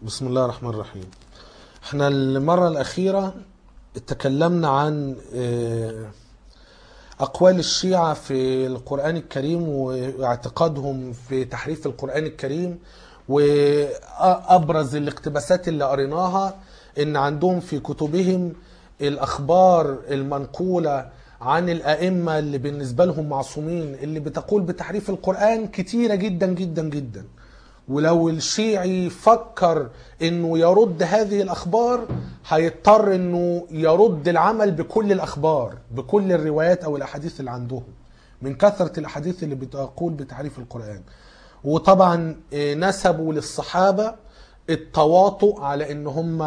بسم الله الرحمن الرحيم احنا المرة الأخيرة تكلمنا عن اه، أقوال الشيعة في القرآن الكريم واعتقادهم في تحريف القرآن الكريم وأبرز الاقتباسات اللي قريناها إن عندهم في كتبهم الأخبار المنقولة عن الأئمة اللي بالنسبة لهم معصومين اللي بتقول بتحريف القرآن كتيرة جدا جدا جدا ولو الشيعي فكر انه يرد هذه الاخبار هيضطر انه يرد العمل بكل الاخبار بكل الروايات او الاحاديث اللي عندهم من كثرة الاحاديث اللي بتقول بتحريف القرآن وطبعا آه، نسبوا للصحابة التواطؤ على ان هم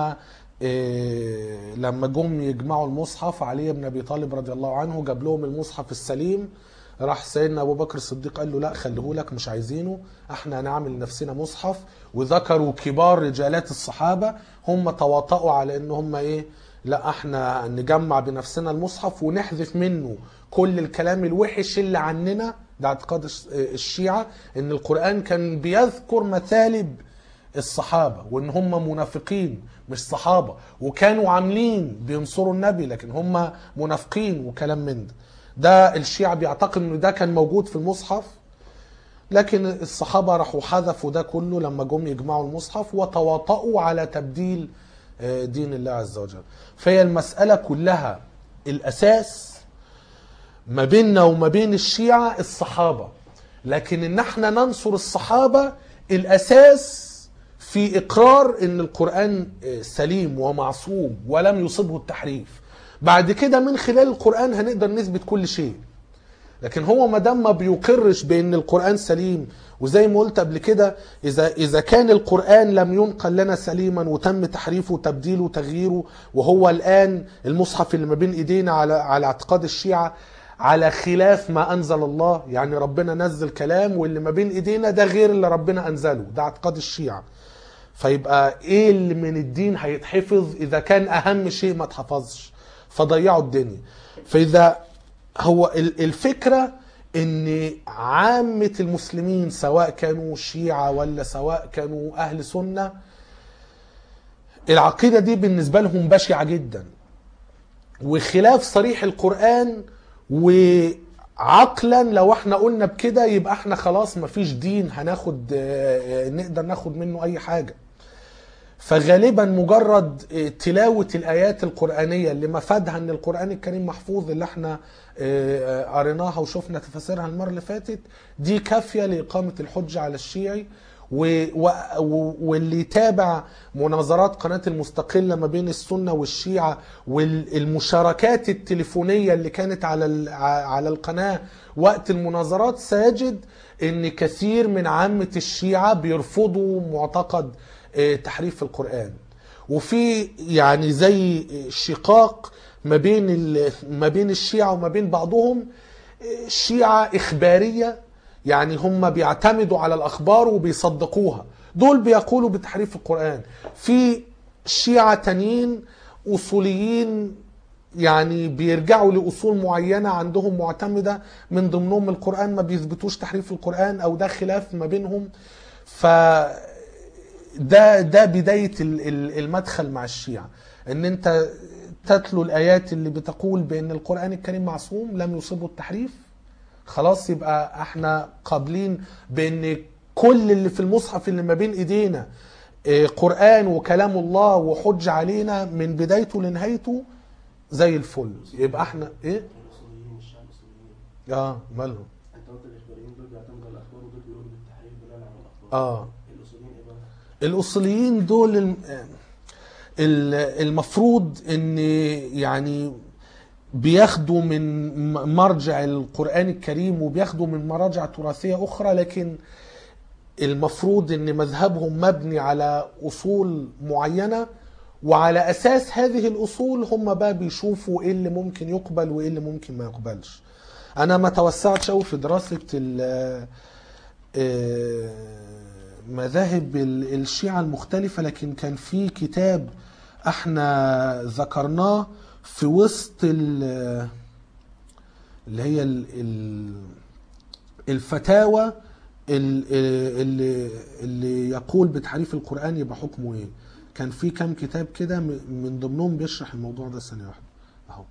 آه، لما جم يجمعوا المصحف علي بن ابي طالب رضي الله عنه جاب لهم المصحف السليم راح سيدنا ابو بكر الصديق قال له لا خليه لك مش عايزينه احنا هنعمل لنفسنا مصحف وذكروا كبار رجالات الصحابه هم تواطؤوا على ان هم ايه لا احنا نجمع بنفسنا المصحف ونحذف منه كل الكلام الوحش اللي عننا ده اعتقاد الش- الشيعه ان القران كان بيذكر مثالب الصحابه وان هم منافقين مش صحابه وكانوا عاملين بينصروا النبي لكن هم منافقين وكلام من ده ده الشيعة بيعتقد ان ده كان موجود في المصحف لكن الصحابة راحوا حذفوا ده كله لما جم يجمعوا المصحف وتواطؤوا على تبديل آه، دين الله عز وجل فهي المسألة كلها الأساس ما بيننا وما بين الشيعة الصحابة لكن ان احنا ننصر الصحابة الأساس في إقرار ان القرآن آه، سليم ومعصوم ولم يصبه التحريف بعد كده من خلال القرآن هنقدر نثبت كل شيء لكن هو ما دام ما بيقرش بان القران سليم وزي ما قلت قبل كده اذا اذا كان القران لم ينقل لنا سليما وتم تحريفه وتبديله وتغييره وهو الان المصحف اللي ما بين ايدينا على على اعتقاد الشيعه على خلاف ما انزل الله يعني ربنا نزل كلام واللي ما بين ايدينا ده غير اللي ربنا انزله ده اعتقاد الشيعه فيبقى ايه اللي من الدين هيتحفظ اذا كان اهم شيء ما اتحفظش فضيعوا الدنيا فاذا هو ال- الفكره ان عامه المسلمين سواء كانوا شيعه ولا سواء كانوا اهل سنه العقيده دي بالنسبه لهم بشعه جدا وخلاف صريح القرآن وعقلا لو احنا قلنا بكده يبقى احنا خلاص مفيش دين هناخد آه، آه، نقدر ناخد منه اي حاجة فغالبا مجرد آه، تلاوة الآيات القرآنية اللي مفادها ان القرآن الكريم محفوظ اللي احنا آه، آه، قريناها وشفنا تفاسيرها المرة اللي فاتت دي كافية لإقامة الحجة على الشيعي و... و... و- واللي يتابع مناظرات قناة المستقلة ما بين السنة والشيعة والمشاركات التليفونية اللي كانت على ال... ع- على القناة وقت المناظرات سيجد ان كثير من عامة الشيعة بيرفضوا معتقد آه، تحريف القرآن وفي يعني زي شقاق ما بين ال... ما بين الشيعة وما بين بعضهم آه، شيعة إخبارية يعني هم بيعتمدوا على الأخبار وبيصدقوها دول بيقولوا بتحريف القرآن في شيعة تانيين أصوليين يعني بيرجعوا لأصول معينة عندهم معتمدة من ضمنهم القرآن ما بيثبتوش تحريف القرآن أو ده خلاف ما بينهم ف ده ده بداية ال- ال- المدخل مع الشيعة ان انت تتلو الآيات اللي بتقول بأن القرآن الكريم معصوم لم يصبه التحريف خلاص يبقى احنا قابلين بان كل اللي في المصحف اللي ما بين ايدينا اه، قرآن وكلام الله وحج علينا من بدايته لنهايته زي الفل يبقى احنا ايه الاصوليين الشعب الاصوليين اه مالهم انت قلت الاخباريين دول بيعتمدوا على الاخبار ودول بيقولوا بالتحريف بناء على الاخبار اه الاصوليين ايه بقى؟ الاصوليين دول الم- ال- المفروض ان يعني بياخدوا من م- مرجع القرآن الكريم وبياخدوا من مراجع تراثية أخرى لكن المفروض ان مذهبهم مبني على أصول معينة وعلى أساس هذه الأصول هم بقى بيشوفوا إيه اللي ممكن يقبل وإيه اللي ممكن ما يقبلش أنا ما توسعتش أوي في دراسة ال- آه، مذاهب ال- الشيعة المختلفة لكن كان في كتاب احنا ذكرناه في وسط ال- اللي هي ال- ال- الفتاوى ال- اللي اللي يقول بتحريف القرآن يبقى حكمه ايه كان في كام كتاب كده م- من ضمنهم بيشرح الموضوع ده ثانية واحدة اهو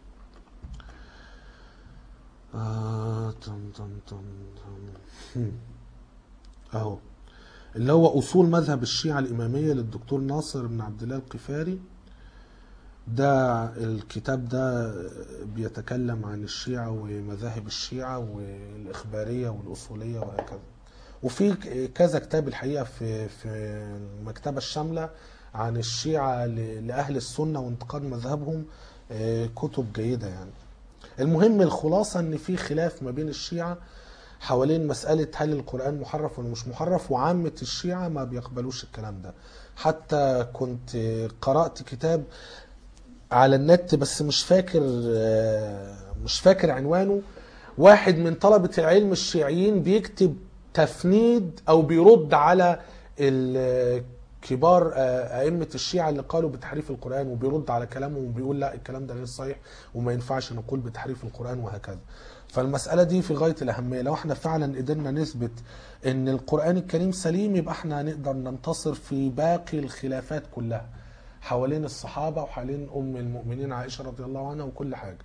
آه تم تم تم تم. هم. اهو اللي هو اصول مذهب الشيعة الامامية للدكتور ناصر بن عبد الله القفاري ده الكتاب ده بيتكلم عن الشيعة ومذاهب الشيعة والإخبارية والأصولية وهكذا وفي كذا كتاب الحقيقة في في المكتبة الشاملة عن الشيعة ل- لأهل السنة وانتقاد مذهبهم آه، كتب جيدة يعني المهم الخلاصة ان في خلاف ما بين الشيعة حوالين مسألة هل القرآن محرف ولا مش محرف وعامة الشيعة ما بيقبلوش الكلام ده حتى كنت قرأت كتاب على النت بس مش فاكر آه، مش فاكر عنوانه واحد من طلبة العلم الشيعيين بيكتب تفنيد او بيرد على ال- كبار آه، أئمة الشيعة اللي قالوا بتحريف القرآن وبيرد على كلامهم وبيقول لا الكلام ده غير صحيح وما ينفعش نقول بتحريف القرآن وهكذا فالمسألة دي في غاية الأهمية لو احنا فعلا قدرنا نثبت ان القرآن الكريم سليم يبقى احنا هنقدر ننتصر في باقي الخلافات كلها حوالين الصحابة وحوالين أم المؤمنين عائشة رضي الله عنها وكل حاجة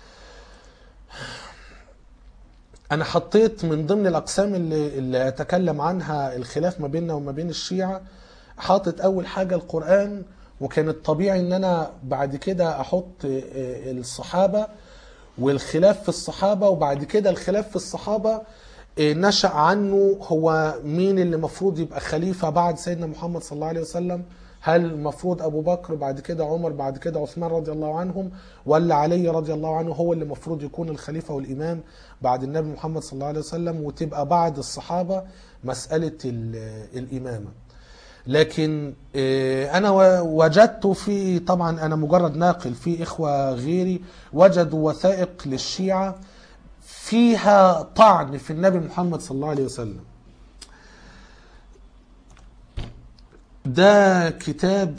أنا حطيت من ضمن الأقسام اللي, اللي أتكلم عنها الخلاف ما بيننا وما بين الشيعة حاطط أول حاجة القرآن وكان الطبيعي إن أنا بعد كده أحط آه، الصحابة والخلاف في الصحابة وبعد كده الخلاف في الصحابة آه، نشأ عنه هو مين اللي مفروض يبقى خليفة بعد سيدنا محمد صلى الله عليه وسلم هل المفروض أبو بكر بعد كده عمر بعد كده عثمان رضي الله عنهم ولا علي رضي الله عنه هو اللي مفروض يكون الخليفة والإمام بعد النبي محمد صلى الله عليه وسلم وتبقى بعد الصحابة مسألة ال- الإمامة لكن آه، انا و- وجدت في طبعا انا مجرد ناقل في اخوه غيري وجدوا وثائق للشيعه فيها طعن في النبي محمد صلى الله عليه وسلم ده كتاب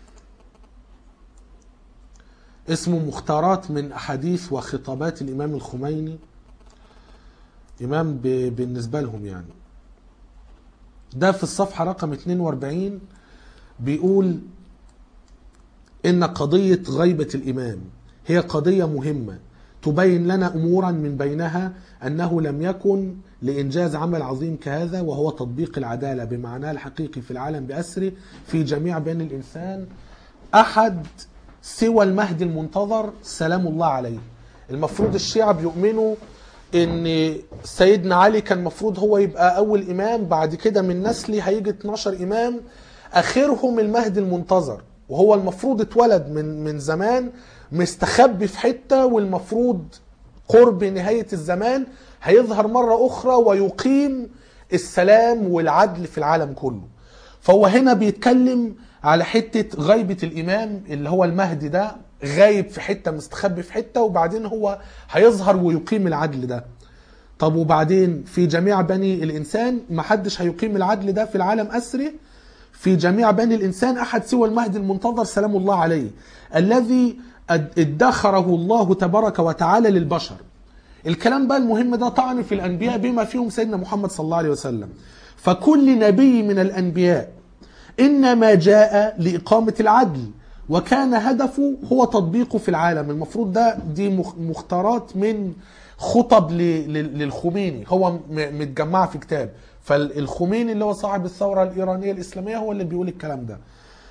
اسمه مختارات من احاديث وخطابات الامام الخميني امام ب- بالنسبه لهم يعني ده في الصفحة رقم 42 بيقول إن قضية غيبة الإمام هي قضية مهمة تبين لنا أمورا من بينها أنه لم يكن لإنجاز عمل عظيم كهذا وهو تطبيق العدالة بمعناها الحقيقي في العالم بأسره في جميع بين الإنسان أحد سوى المهدي المنتظر سلام الله عليه المفروض الشيعة بيؤمنوا ان سيدنا علي كان مفروض هو يبقى اول امام بعد كده من نسلي هيجي 12 امام اخرهم المهدي المنتظر وهو المفروض اتولد من من زمان مستخبي في حته والمفروض قرب نهايه الزمان هيظهر مره اخرى ويقيم السلام والعدل في العالم كله فهو هنا بيتكلم على حته غيبه الامام اللي هو المهدي ده غايب في حته مستخبي في حته وبعدين هو هيظهر ويقيم العدل ده طب وبعدين في جميع بني الانسان ما حدش هيقيم العدل ده في العالم اسره في جميع بني الانسان احد سوى المهدي المنتظر سلام الله عليه الذي أد- ادخره الله تبارك وتعالى للبشر الكلام بقى المهم ده طعن في الانبياء بما فيهم سيدنا محمد صلى الله عليه وسلم فكل نبي من الانبياء انما جاء لاقامه العدل وكان هدفه هو تطبيقه في العالم المفروض ده دي مخ- مختارات من خطب ل- ل- للخميني هو م- متجمعه في كتاب فالخميني اللي هو صاحب الثوره الايرانيه الاسلاميه هو اللي بيقول الكلام ده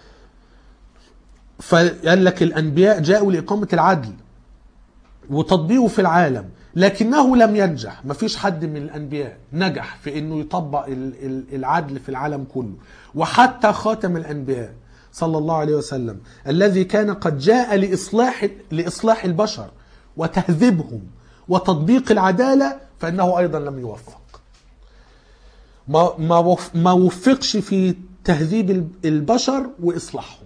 فقال لك الانبياء جاءوا لاقامه العدل وتطبيقه في العالم لكنه لم ينجح مفيش حد من الانبياء نجح في انه يطبق ال- ال- العدل في العالم كله وحتى خاتم الانبياء صلى الله عليه وسلم الذي كان قد جاء لاصلاح لاصلاح البشر وتهذيبهم وتطبيق العداله فانه ايضا لم يوفق ما ما وف- ما وفقش في تهذيب ال- البشر واصلاحهم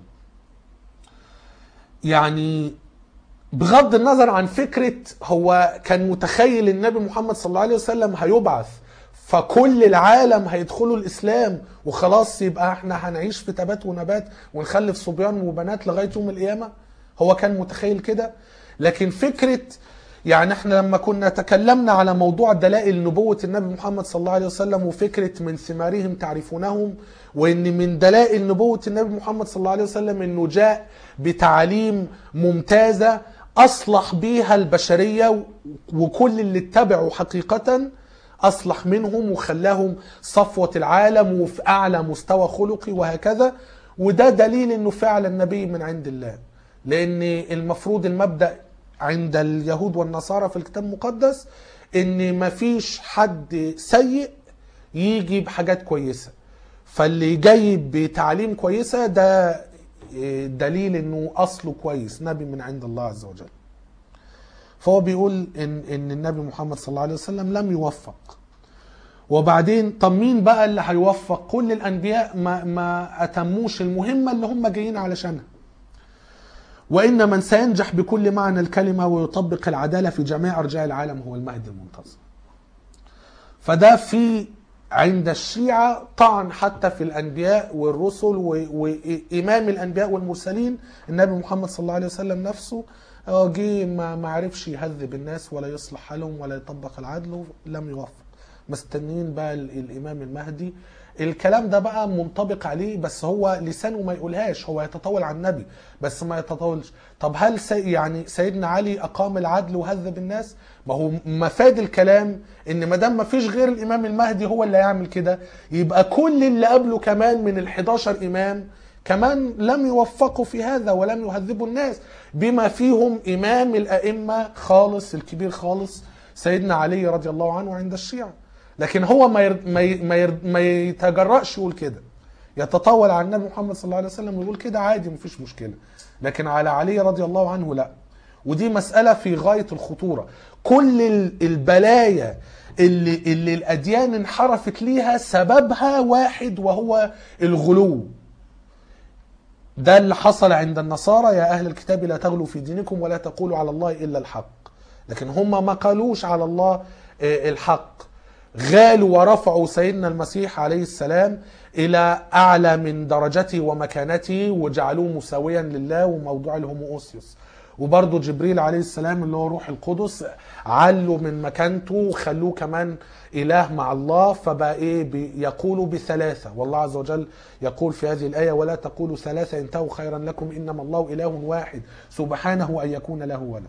يعني بغض النظر عن فكرة هو كان متخيل النبي محمد صلى الله عليه وسلم هيبعث فكل العالم هيدخلوا الإسلام وخلاص يبقى احنا هنعيش في تبات ونبات ونخلف صبيان وبنات لغاية يوم القيامة هو كان متخيل كده لكن فكرة يعني احنا لما كنا تكلمنا على موضوع دلائل نبوة النبي محمد صلى الله عليه وسلم وفكرة من ثمارهم تعرفونهم وان من دلائل نبوة النبي محمد صلى الله عليه وسلم انه جاء بتعاليم ممتازة اصلح بيها البشرية وكل اللي اتبعوا حقيقة اصلح منهم وخلاهم صفوة العالم وفي اعلى مستوى خلقي وهكذا وده دليل انه فعلا نبي من عند الله لان المفروض المبدأ عند اليهود والنصارى في الكتاب المقدس ان مفيش حد سيء يجي بحاجات كويسة فاللي جاي بتعليم كويسة ده دليل انه اصله كويس نبي من عند الله عز وجل فهو بيقول ان ان النبي محمد صلى الله عليه وسلم لم يوفق وبعدين طب مين بقى اللي هيوفق كل الانبياء ما ما اتموش المهمه اللي هم جايين علشانها وان من سينجح بكل معنى الكلمه ويطبق العداله في جميع ارجاء العالم هو المهدي المنتظر فده في عند الشيعة طعن حتى في الأنبياء والرسل و- وإمام الأنبياء والمرسلين النبي محمد صلى الله عليه وسلم نفسه آه، جه ما ما عرفش يهذب الناس ولا يصلح حالهم ولا يطبق العدل لم يوفق مستنين بقى ال- الإمام المهدي الكلام ده بقى منطبق عليه بس هو لسانه ما يقولهاش هو يتطاول عن النبي بس ما يتطاولش طب هل سي يعني سيدنا علي اقام العدل وهذب الناس ما هو مفاد الكلام ان ما دام ما فيش غير الامام المهدي هو اللي هيعمل كده يبقى كل اللي قبله كمان من ال11 امام كمان لم يوفقوا في هذا ولم يهذبوا الناس بما فيهم امام الائمه خالص الكبير خالص سيدنا علي رضي الله عنه عند الشيعه لكن هو ما ير... ما ي... ما, ير... ما يتجرأش يقول كده يتطاول على النبي محمد صلى الله عليه وسلم ويقول كده عادي مفيش مشكله لكن على علي رضي الله عنه لا ودي مسألة في غاية الخطورة كل ال- البلايا اللي, اللي الأديان انحرفت ليها سببها واحد وهو الغلو ده اللي حصل عند النصارى يا أهل الكتاب لا تغلوا في دينكم ولا تقولوا على الله إلا الحق لكن هم ما قالوش على الله آه، الحق غالوا ورفعوا سيدنا المسيح عليه السلام إلى أعلى من درجته ومكانته وجعلوه مساويا لله وموضوع الهوموسيوس وبرضه جبريل عليه السلام اللي هو روح القدس علوا من مكانته وخلوه كمان إله مع الله فبقى إيه بي- يقولوا بثلاثة والله عز وجل يقول في هذه الآية ولا تقولوا ثلاثة انتهوا خيرا لكم إنما الله إله واحد سبحانه أن يكون له ولد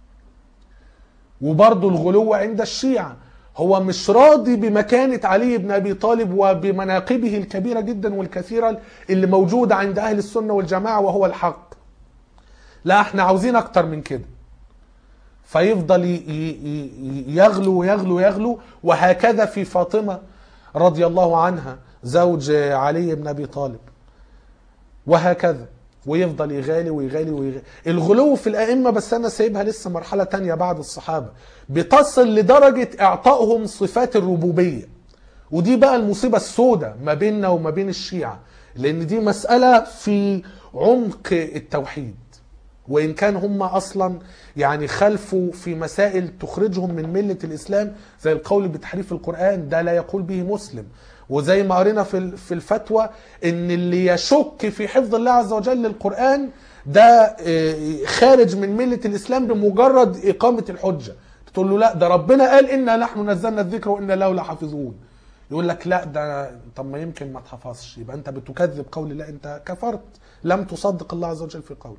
وبرضه الغلو عند الشيعة هو مش راضي بمكانة علي بن أبي طالب وبمناقبه الكبيرة جدا والكثيرة اللي موجودة عند أهل السنة والجماعة وهو الحق لا احنا عاوزين أكتر من كده فيفضل ي- ي- ي- يغلو ويغلو ويغلو وهكذا في فاطمة رضي الله عنها زوج علي بن أبي طالب وهكذا ويفضل يغالي ويغالي ويغالي الغلو في الأئمة بس أنا سايبها لسه مرحلة تانية بعد الصحابة بتصل لدرجة إعطائهم صفات الربوبية ودي بقى المصيبة السوداء ما بيننا وما بين الشيعة لأن دي مسألة في عمق التوحيد وإن كان هم أصلا يعني خلفوا في مسائل تخرجهم من ملة الإسلام زي القول بتحريف القرآن ده لا يقول به مسلم وزي ما قرينا في ال- في الفتوى ان اللي يشك في حفظ الله عز وجل للقرآن ده آه، خارج من ملة الإسلام بمجرد إقامة الحجة تقول له لا ده ربنا قال إنا نحن نزلنا الذكر وإنا له لحافظون يقول لك لا ده طب ما يمكن ما تحفظش يبقى انت بتكذب قول الله انت كفرت لم تصدق الله عز وجل في قوله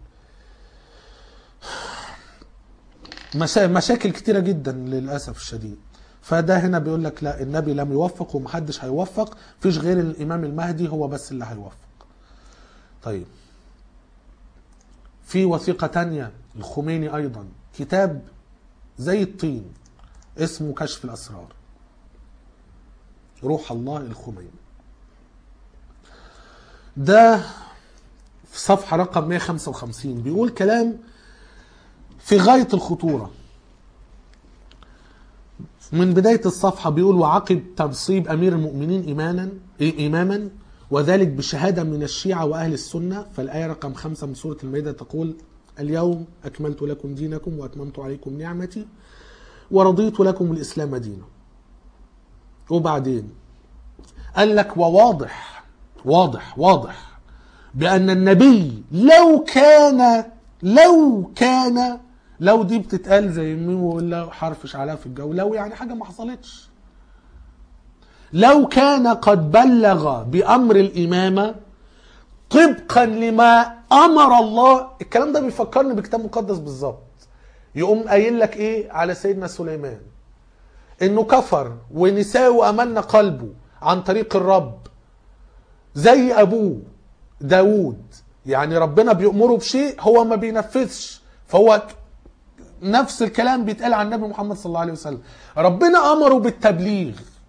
مشا... مشاكل كتيرة جدا للأسف الشديد فده هنا بيقول لك لا النبي لم يوفق ومحدش هيوفق فيش غير الإمام المهدي هو بس اللي هيوفق طيب في وثيقة تانية الخميني أيضا كتاب زي الطين اسمه كشف الأسرار روح الله الخميني ده في صفحة رقم 155 بيقول كلام في غاية الخطورة من بداية الصفحة بيقول وعقب تنصيب أمير المؤمنين إيمانا إيه إماما وذلك بشهادة من الشيعة وأهل السنة فالآية رقم خمسة من سورة المائدة تقول اليوم أكملت لكم دينكم وأتممت عليكم نعمتي ورضيت لكم الإسلام دينا وبعدين قال لك وواضح واضح واضح بأن النبي لو كان لو كان لو دي بتتقال زي مين ولا حرفش عليها في الجو لو يعني حاجه ما حصلتش لو كان قد بلغ بامر الامامه طبقا لما امر الله الكلام ده بيفكرني بكتاب مقدس بالظبط يقوم قايل لك ايه على سيدنا سليمان انه كفر ونساء امن قلبه عن طريق الرب زي ابوه داوود يعني ربنا بيأمره بشيء هو ما بينفذش فهو ك- نفس الكلام بيتقال عن النبي محمد صلى الله عليه وسلم ربنا امره بالتبليغ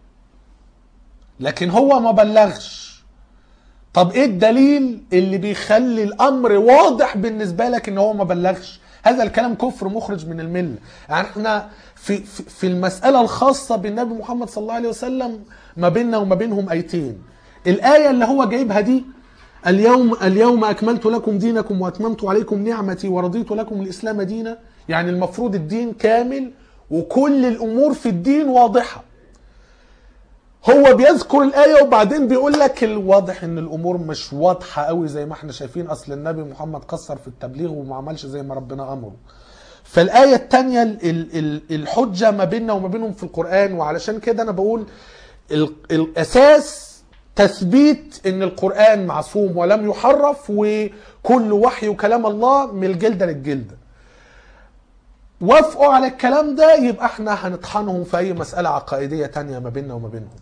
لكن هو ما بلغش طب ايه الدليل اللي بيخلي الامر واضح بالنسبه لك ان هو ما بلغش هذا الكلام كفر مخرج من المله يعني احنا في في في المساله الخاصه بالنبي محمد صلى الله عليه وسلم ما بيننا وما بينهم ايتين الايه اللي هو جايبها دي اليوم اليوم اكملت لكم دينكم واتممت عليكم نعمتي ورضيت لكم الاسلام دينا يعني المفروض الدين كامل وكل الامور في الدين واضحه هو بيذكر الآية وبعدين بيقول لك الواضح إن الأمور مش واضحة قوي زي ما احنا شايفين أصل النبي محمد قصر في التبليغ وما عملش زي ما ربنا أمره. فالآية التانية ال- ال- ال- الحجة ما بيننا وما بينهم في القرآن وعلشان كده أنا بقول ال- الأساس تثبيت إن القرآن معصوم ولم يحرف وكل وحي وكلام الله من الجلدة للجلدة. وافقوا على الكلام ده يبقى احنا هنطحنهم في اي مسألة عقائدية تانية ما بيننا وما بينهم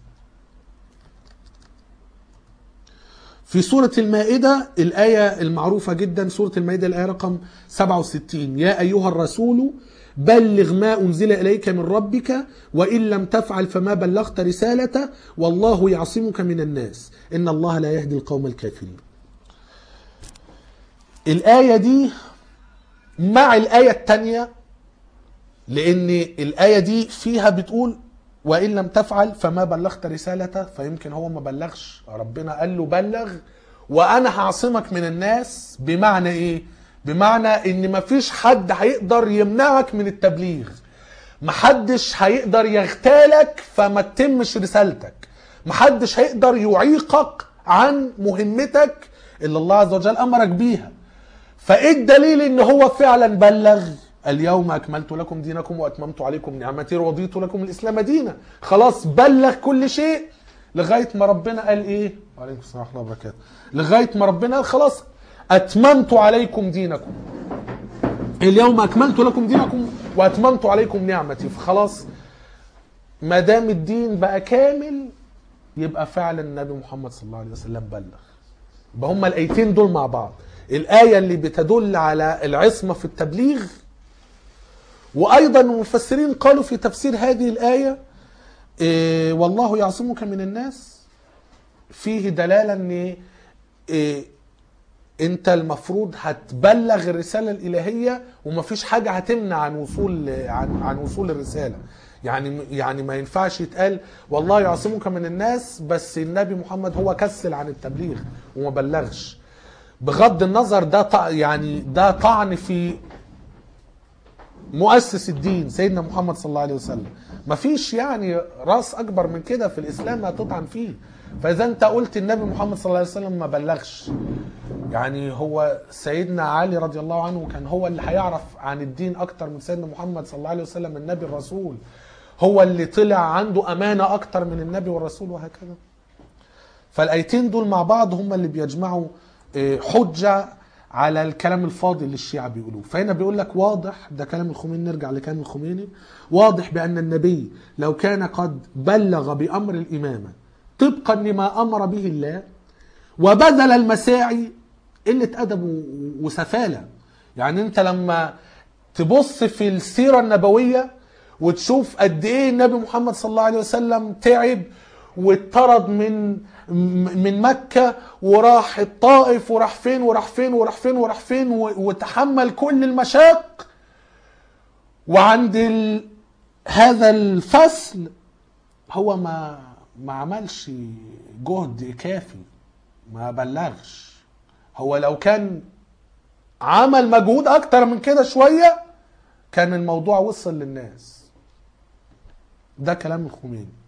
في سورة المائدة الآية المعروفة جدا سورة المائدة الآية رقم 67 يا أيها الرسول بلغ ما أنزل إليك من ربك وإن لم تفعل فما بلغت رسالته والله يعصمك من الناس إن الله لا يهدي القوم الكافرين الآية دي مع الآية التانية لان الايه دي فيها بتقول وان لم تفعل فما بلغت رسالته فيمكن هو ما بلغش ربنا قال له بلغ وانا هعصمك من الناس بمعنى ايه بمعنى ان مفيش حد هيقدر يمنعك من التبليغ محدش هيقدر يغتالك فما تتمش رسالتك محدش هيقدر يعيقك عن مهمتك اللي الله عز وجل امرك بيها فايه الدليل ان هو فعلا بلغ اليوم اكملت لكم دينكم واتممت عليكم نعمتي ورضيت لكم الاسلام دينا خلاص بلغ كل شيء لغايه ما ربنا قال ايه وعليكم السلام ورحمه الله وبركاته لغايه ما ربنا قال خلاص اتممت عليكم دينكم اليوم اكملت لكم دينكم واتممت عليكم نعمتي فخلاص ما دام الدين بقى كامل يبقى فعلا النبي محمد صلى الله عليه وسلم بلغ يبقى هما الايتين دول مع بعض الايه اللي بتدل على العصمه في التبليغ وايضا المفسرين قالوا في تفسير هذه الايه إيه والله يعصمك من الناس فيه دلاله ان إيه انت المفروض هتبلغ الرساله الالهيه ومفيش حاجه هتمنع عن وصول عن, عن وصول الرساله يعني يعني ما ينفعش يتقال والله يعصمك من الناس بس النبي محمد هو كسل عن التبليغ وما بلغش بغض النظر ده طع يعني ده طعن في مؤسس الدين سيدنا محمد صلى الله عليه وسلم مفيش يعني راس اكبر من كده في الاسلام هتطعن فيه فاذا انت قلت النبي محمد صلى الله عليه وسلم ما بلغش يعني هو سيدنا علي رضي الله عنه كان هو اللي هيعرف عن الدين اكتر من سيدنا محمد صلى الله عليه وسلم النبي الرسول هو اللي طلع عنده امانه اكتر من النبي والرسول وهكذا فالايتين دول مع بعض هم اللي بيجمعوا آه، حجه على الكلام الفاضي اللي الشيعة بيقولوه فهنا بيقول لك واضح ده كلام الخميني نرجع لكلام الخميني واضح بأن النبي لو كان قد بلغ بأمر الإمامة طبقا لما أمر به الله وبذل المساعي قلة أدب و- وسفالة يعني أنت لما تبص في السيرة النبوية وتشوف قد إيه النبي محمد صلى الله عليه وسلم تعب واتطرد من م- من مكة وراح الطائف وراح فين وراح فين وراح فين وراح فين و- وتحمل كل المشاق وعند ال... هذا الفصل هو ما ما عملش جهد كافي ما بلغش هو لو كان عمل مجهود اكتر من كده شوية كان الموضوع وصل للناس ده كلام الخميني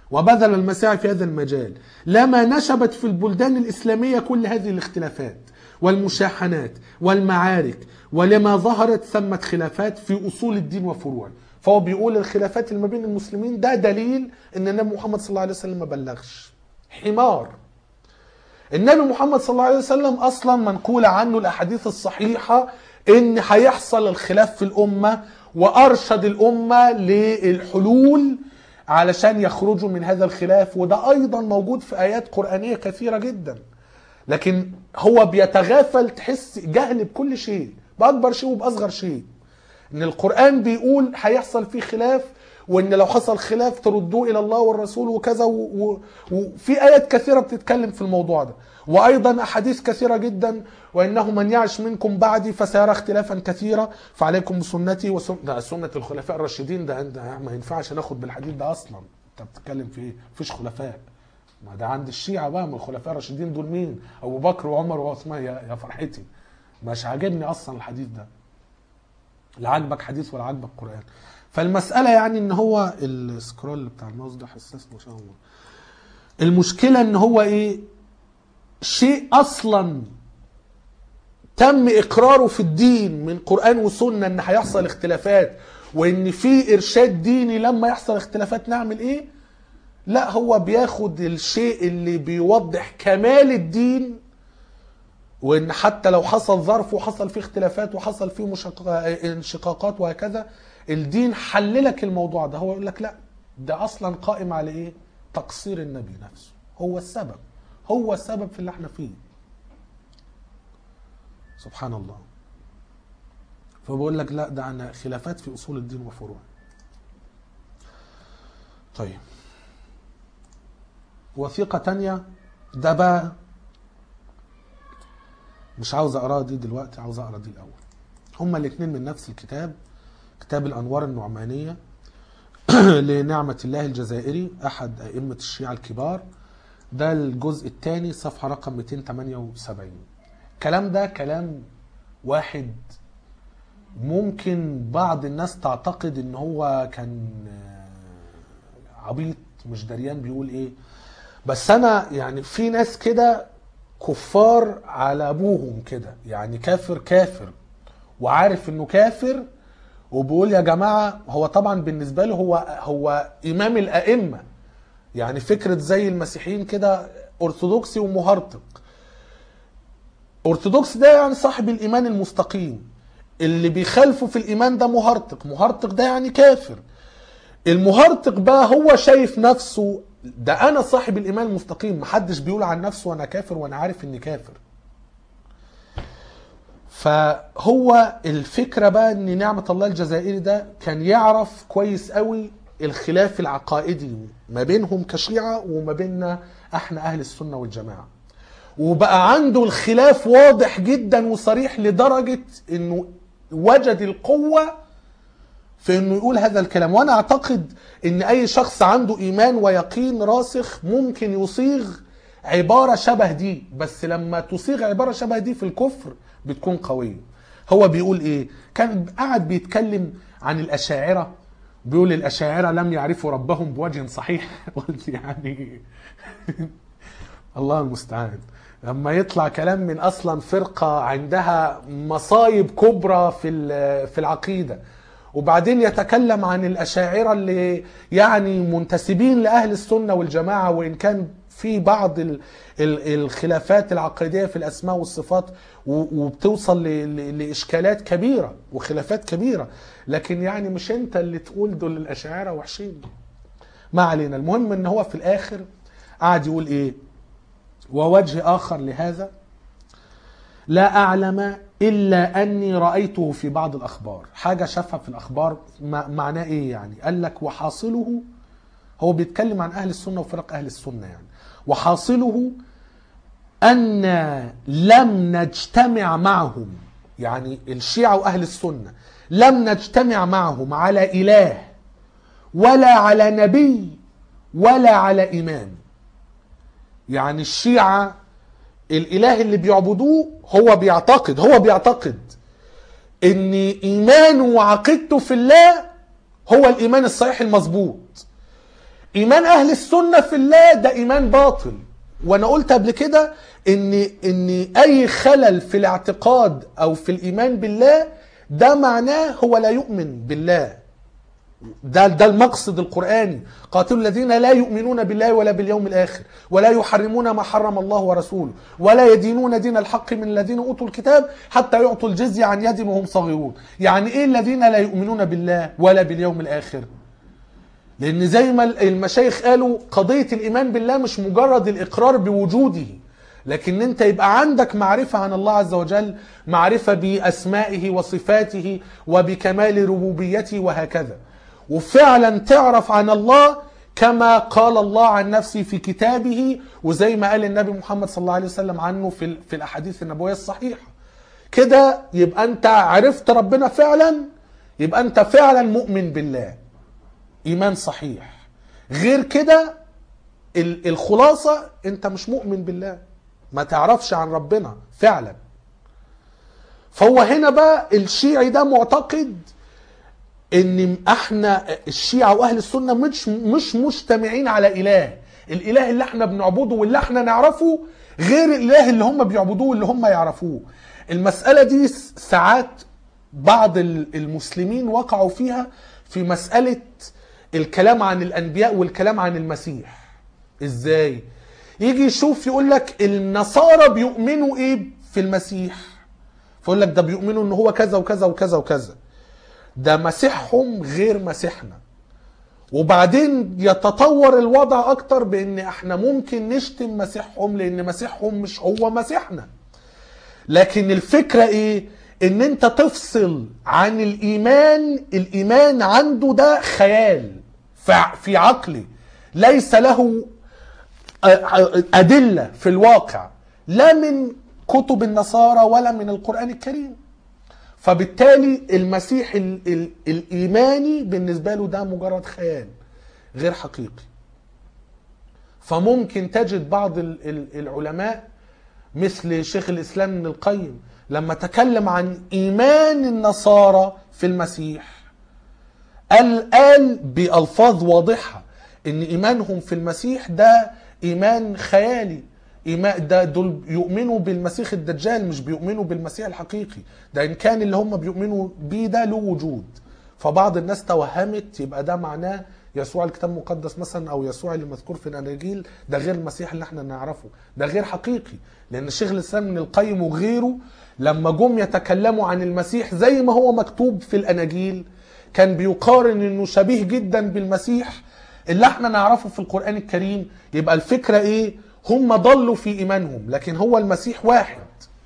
وبذل المساعي في هذا المجال لما نشبت في البلدان الإسلامية كل هذه الاختلافات والمشاحنات والمعارك ولما ظهرت ثمة خلافات في أصول الدين وفروعه فهو بيقول الخلافات اللي ما بين المسلمين ده دليل ان النبي محمد صلى الله عليه وسلم ما بلغش حمار النبي محمد صلى الله عليه وسلم اصلا منقولة عنه الاحاديث الصحيحة ان هيحصل الخلاف في الامة وارشد الامة للحلول علشان يخرجوا من هذا الخلاف وده ايضا موجود في ايات قرآنية كثيرة جدا لكن هو بيتغافل تحس جهل بكل شيء باكبر شيء وباصغر شيء ان القرآن بيقول هيحصل فيه خلاف وان لو حصل خلاف تردوه الى الله والرسول وكذا و- و- وفي ايات كثيره بتتكلم في الموضوع ده وايضا احاديث كثيره جدا وانه من يعش منكم بعدي فسيرى اختلافا كثيرا فعليكم بسنتي وسنه ده سنه الخلفاء الراشدين ده, ده ما ينفعش ناخد بالحديث ده اصلا انت بتتكلم في ايه مفيش خلفاء ما ده عند الشيعة بقى من الخلفاء الراشدين دول مين ابو بكر وعمر وعثمان يا يا فرحتي مش عاجبني اصلا الحديث ده لا عاجبك حديث ولا عاجبك قران فالمساله يعني ان هو السكرول بتاع الماوس ده حساس ما شاء الله المشكله ان هو ايه شيء اصلا تم اقراره في الدين من قران وسنه ان هيحصل اختلافات وان في ارشاد ديني لما يحصل اختلافات نعمل ايه لا هو بياخد الشيء اللي بيوضح كمال الدين وان حتى لو حصل ظرف وحصل فيه اختلافات وحصل فيه مشق... انشقاقات وهكذا الدين حللك الموضوع ده هو يقول لك لا ده اصلا قائم على ايه تقصير النبي نفسه هو السبب هو السبب في اللي احنا فيه سبحان الله فبقول لك لا ده انا خلافات في اصول الدين وفروعه طيب وثيقة تانية ده بقى مش عاوز اقراها دي دلوقتي عاوز اقرا دي الاول هما الاثنين من نفس الكتاب كتاب الانوار النعمانيه لنعمه الله الجزائري احد ائمه الشيعه الكبار ده الجزء الثاني صفحه رقم 278 الكلام ده كلام واحد ممكن بعض الناس تعتقد ان هو كان آه، عبيط مش دريان بيقول ايه بس انا يعني في ناس كده كفار على ابوهم كده يعني كافر كافر وعارف انه كافر وبيقول يا جماعه هو طبعا بالنسبه له هو هو امام الائمه يعني فكره زي المسيحيين كده ارثوذكسي ومهرطق ارثوذكس ده يعني صاحب الايمان المستقيم اللي بيخالفه في الايمان ده مهرطق مهرطق ده يعني كافر المهرطق بقى هو شايف نفسه ده انا صاحب الايمان المستقيم محدش بيقول عن نفسه وانا كافر وانا عارف اني كافر فهو الفكرة بقى ان نعمة الله الجزائري ده كان يعرف كويس قوي الخلاف العقائدي ما بينهم كشيعة وما بيننا احنا اهل السنة والجماعة وبقى عنده الخلاف واضح جدا وصريح لدرجة انه وجد القوة في انه يقول هذا الكلام وانا اعتقد ان اي شخص عنده ايمان ويقين راسخ ممكن يصيغ عبارة شبه دي بس لما تصيغ عبارة شبه دي في الكفر بتكون قوية هو بيقول ايه كان قاعد بيتكلم عن الاشاعرة بيقول الاشاعرة لم يعرفوا ربهم بوجه صحيح قلت يعني الله المستعان لما يطلع كلام من اصلا فرقه عندها مصايب كبرى في ال- في العقيده وبعدين يتكلم عن الاشاعره اللي يعني منتسبين لاهل السنه والجماعه وان كان في بعض ال- ال- الخلافات العقيديه في الاسماء والصفات و- وبتوصل ل- ل- لاشكالات كبيره وخلافات كبيره لكن يعني مش انت اللي تقول دول الاشاعره وحشين ما علينا المهم ان هو في الاخر قعد يقول ايه ووجه آخر لهذا لا أعلم إلا أني رأيته في بعض الأخبار حاجة شافها في الأخبار ما- معناه إيه يعني قال لك وحاصله هو بيتكلم عن أهل السنة وفرق أهل السنة يعني وحاصله أن لم نجتمع معهم يعني الشيعة وأهل السنة لم نجتمع معهم على إله ولا على نبي ولا على إمام يعني الشيعة الإله اللي بيعبدوه هو بيعتقد هو بيعتقد ان ايمانه وعقيدته في الله هو الايمان الصحيح المظبوط ايمان اهل السنه في الله ده ايمان باطل وانا قلت قبل كده ان ان اي خلل في الاعتقاد او في الايمان بالله ده معناه هو لا يؤمن بالله ده ده المقصد القرآني قاتلوا الذين لا يؤمنون بالله ولا باليوم الآخر ولا يحرمون ما حرم الله ورسوله ولا يدينون دين الحق من الذين أوتوا الكتاب حتى يعطوا الجزية عن يد وهم صاغرون يعني إيه الذين لا يؤمنون بالله ولا باليوم الآخر لأن زي ما المشايخ قالوا قضية الإيمان بالله مش مجرد الإقرار بوجوده لكن انت يبقى عندك معرفة عن الله عز وجل معرفة بأسمائه وصفاته وبكمال ربوبيته وهكذا وفعلا تعرف عن الله كما قال الله عن نفسه في كتابه وزي ما قال النبي محمد صلى الله عليه وسلم عنه في, ال- في الأحاديث النبوية الصحيحة كده يبقى انت عرفت ربنا فعلا يبقى انت فعلا مؤمن بالله ايمان صحيح غير كده ال- الخلاصة انت مش مؤمن بالله ما تعرفش عن ربنا فعلا فهو هنا بقى الشيعي ده معتقد ان احنا الشيعة واهل السنة مش مش مجتمعين على اله الاله اللي احنا بنعبده واللي احنا نعرفه غير الاله اللي هم بيعبدوه واللي هم يعرفوه المسألة دي س- ساعات بعض ال- المسلمين وقعوا فيها في مسألة الكلام عن الانبياء والكلام عن المسيح ازاي يجي يشوف يقول لك النصارى بيؤمنوا ايه في المسيح فيقول لك ده بيؤمنوا ان هو كذا وكذا وكذا وكذا ده مسيحهم غير مسيحنا وبعدين يتطور الوضع اكتر بان احنا ممكن نشتم مسيحهم لان مسيحهم مش هو مسيحنا لكن الفكرة ايه ان انت تفصل عن الايمان الايمان عنده ده خيال ف- في عقلي ليس له أدلة في الواقع لا من كتب النصارى ولا من القرآن الكريم فبالتالي المسيح ال ال الإيماني بالنسبة له ده مجرد خيال غير حقيقي فممكن تجد بعض ال ال العلماء مثل شيخ الإسلام ابن القيم لما تكلم عن إيمان النصارى في المسيح قال قال بألفاظ واضحة إن إيمانهم في المسيح ده إيمان خيالي إيمان ده دول يؤمنوا بالمسيح الدجال مش بيؤمنوا بالمسيح الحقيقي ده إن كان اللي هم بيؤمنوا بيه ده له وجود فبعض الناس توهمت يبقى ده معناه يسوع الكتاب المقدس مثلا او يسوع اللي مذكور في الاناجيل ده غير المسيح اللي احنا نعرفه ده غير حقيقي لان الشيخ الاسلام ابن القيم وغيره لما جم يتكلموا عن المسيح زي ما هو مكتوب في الاناجيل كان بيقارن انه شبيه جدا بالمسيح اللي احنا نعرفه في القران الكريم يبقى الفكره ايه هم ضلوا في ايمانهم لكن هو المسيح واحد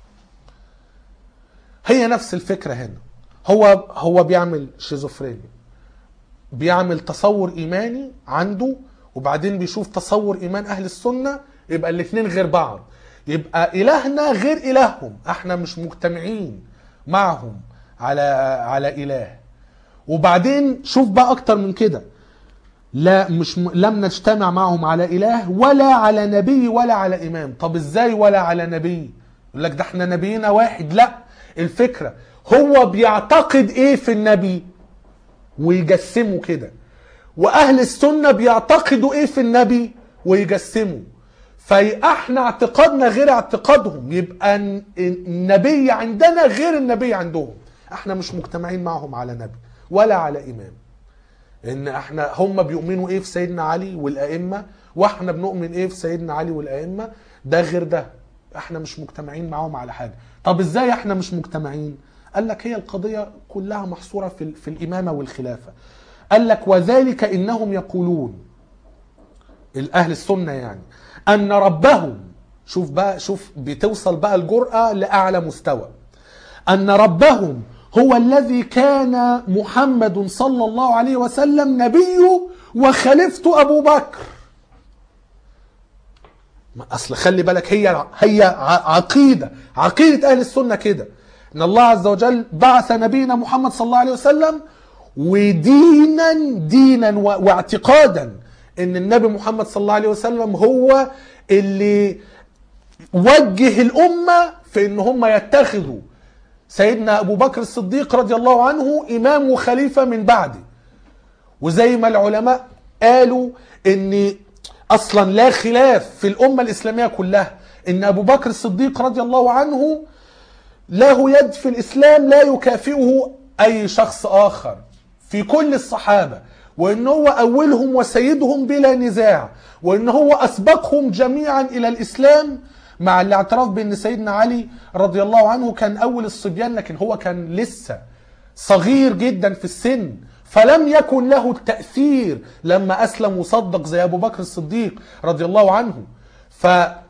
هي نفس الفكره هنا هو هو بيعمل شيزوفرينيا بيعمل تصور ايماني عنده وبعدين بيشوف تصور ايمان اهل السنه يبقى الاثنين غير بعض يبقى الهنا غير الههم احنا مش مجتمعين معهم على على اله وبعدين شوف بقى اكتر من كده لا مش م... لم نجتمع معهم على اله ولا على نبي ولا على امام طب ازاي ولا على نبي يقول لك ده احنا نبينا واحد لا الفكره هو بيعتقد ايه في النبي ويجسموا كده واهل السنه بيعتقدوا ايه في النبي ويجسموا فاحنا اعتقادنا غير اعتقادهم يبقى ن- النبي عندنا غير النبي عندهم احنا مش مجتمعين معهم على نبي ولا على امام ان احنا هم بيؤمنوا ايه في سيدنا علي والائمه واحنا بنؤمن ايه في سيدنا علي والائمه ده غير ده احنا مش مجتمعين معاهم على حاجه طب ازاي احنا مش مجتمعين قال لك هي القضيه كلها محصوره في ال- في الامامه والخلافه قال لك وذلك انهم يقولون الاهل السنه يعني ان ربهم شوف بقى شوف بتوصل بقى الجرأة لأعلى مستوى أن ربهم هو الذي كان محمد صلى الله عليه وسلم نبيه وخليفته أبو بكر ما اصل خلي بالك هي هي ع- عقيده عقيده اهل السنه كده ان الله عز وجل بعث نبينا محمد صلى الله عليه وسلم ودينا دينا و- واعتقادا ان النبي محمد صلى الله عليه وسلم هو اللي وجه الامه في ان هم يتخذوا سيدنا ابو بكر الصديق رضي الله عنه امام وخليفه من بعده وزي ما العلماء قالوا ان اصلا لا خلاف في الامه الاسلاميه كلها ان ابو بكر الصديق رضي الله عنه له يد في الاسلام لا يكافئه اي شخص اخر في كل الصحابه وان هو اولهم وسيدهم بلا نزاع وان هو اسبقهم جميعا الى الاسلام مع الاعتراف بان سيدنا علي رضي الله عنه كان اول الصبيان لكن هو كان لسه صغير جدا في السن فلم يكن له التأثير لما أسلم وصدق زي أبو بكر الصديق رضي الله عنه ف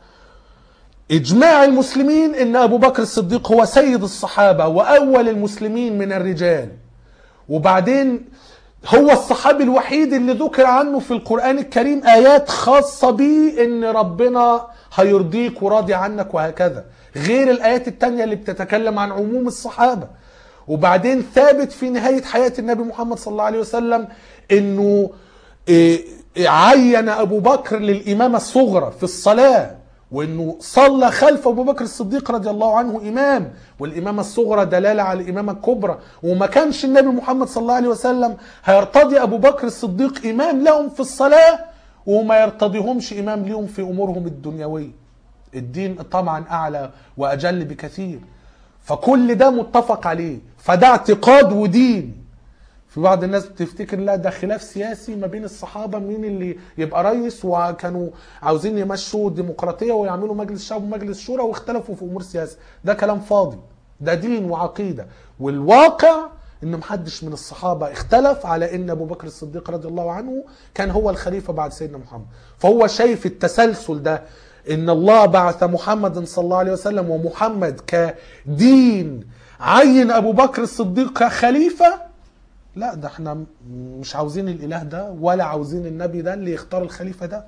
إجماع المسلمين إن أبو بكر الصديق هو سيد الصحابة وأول المسلمين من الرجال وبعدين هو الصحابي الوحيد اللي ذكر عنه في القرآن الكريم آيات خاصة بيه إن ربنا هيرضيك وراضي عنك وهكذا غير الآيات التانية اللي بتتكلم عن عموم الصحابة وبعدين ثابت في نهاية حياة النبي محمد صلى الله عليه وسلم إنه إيه، عين أبو بكر للإمامة الصغرى في الصلاة وانه صلى خلف ابو بكر الصديق رضي الله عنه امام والامامه الصغرى دلاله على الامامه الكبرى وما كانش النبي محمد صلى الله عليه وسلم هيرتضي ابو بكر الصديق امام لهم في الصلاه وما يرتضيهمش امام لهم في امورهم الدنيويه الدين طبعا اعلى واجل بكثير فكل ده متفق عليه فده اعتقاد ودين في بعض الناس بتفتكر لا ده خلاف سياسي ما بين الصحابه مين اللي يبقى رئيس وكانوا عاوزين يمشوا ديمقراطيه ويعملوا مجلس شعب ومجلس شورى واختلفوا في امور سياسه ده كلام فاضي ده دين وعقيده والواقع ان محدش من الصحابه اختلف على ان ابو بكر الصديق رضي الله عنه كان هو الخليفه بعد سيدنا محمد فهو شايف التسلسل ده ان الله بعث محمد صلى الله عليه وسلم ومحمد كدين عين ابو بكر الصديق كخليفه لا ده احنا م- مش عاوزين الاله ده ولا عاوزين النبي ده اللي يختار الخليفه ده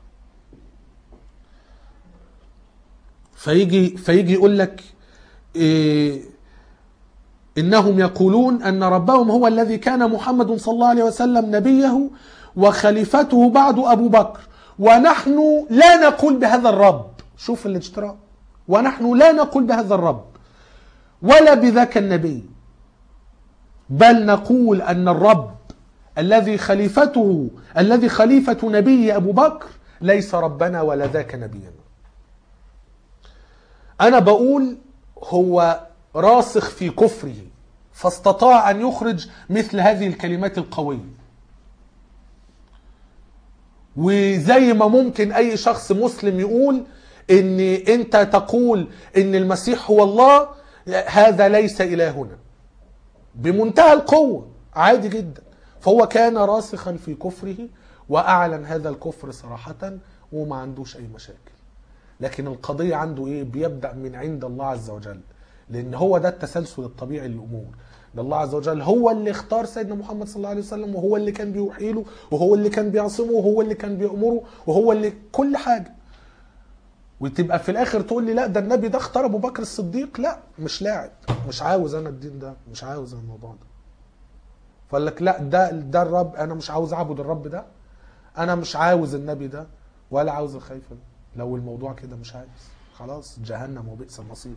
فيجي فيجي يقول لك إيه انهم يقولون ان ربهم هو الذي كان محمد صلى الله عليه وسلم نبيه وخليفته بعد ابو بكر ونحن لا نقول بهذا الرب شوف الاجتراء ونحن لا نقول بهذا الرب ولا بذاك النبي بل نقول ان الرب الذي خليفته الذي خليفه نبي ابو بكر ليس ربنا ولا ذاك نبينا انا بقول هو راسخ في كفره فاستطاع ان يخرج مثل هذه الكلمات القويه وزي ما ممكن اي شخص مسلم يقول ان انت تقول ان المسيح هو الله هذا ليس الهنا بمنتهى القوه عادي جدا فهو كان راسخا في كفره واعلن هذا الكفر صراحه وما عندوش اي مشاكل لكن القضية عنده ايه بيبدأ من عند الله عز وجل لان هو ده التسلسل الطبيعي للامور ده الله عز وجل هو اللي اختار سيدنا محمد صلى الله عليه وسلم وهو اللي كان بيوحي له وهو اللي كان بيعصمه وهو اللي كان بيأمره وهو اللي كل حاجة وتبقى في الاخر تقول لي لا ده النبي ده اختار ابو بكر الصديق لا مش لاعب مش عاوز انا الدين ده مش عاوز أنا الموضوع ده فقال لك لا ده ده الرب انا مش عاوز اعبد الرب ده انا مش عاوز النبي ده ولا عاوز الخليفه ده لو الموضوع كده مش عايز خلاص جهنم وبئس المصير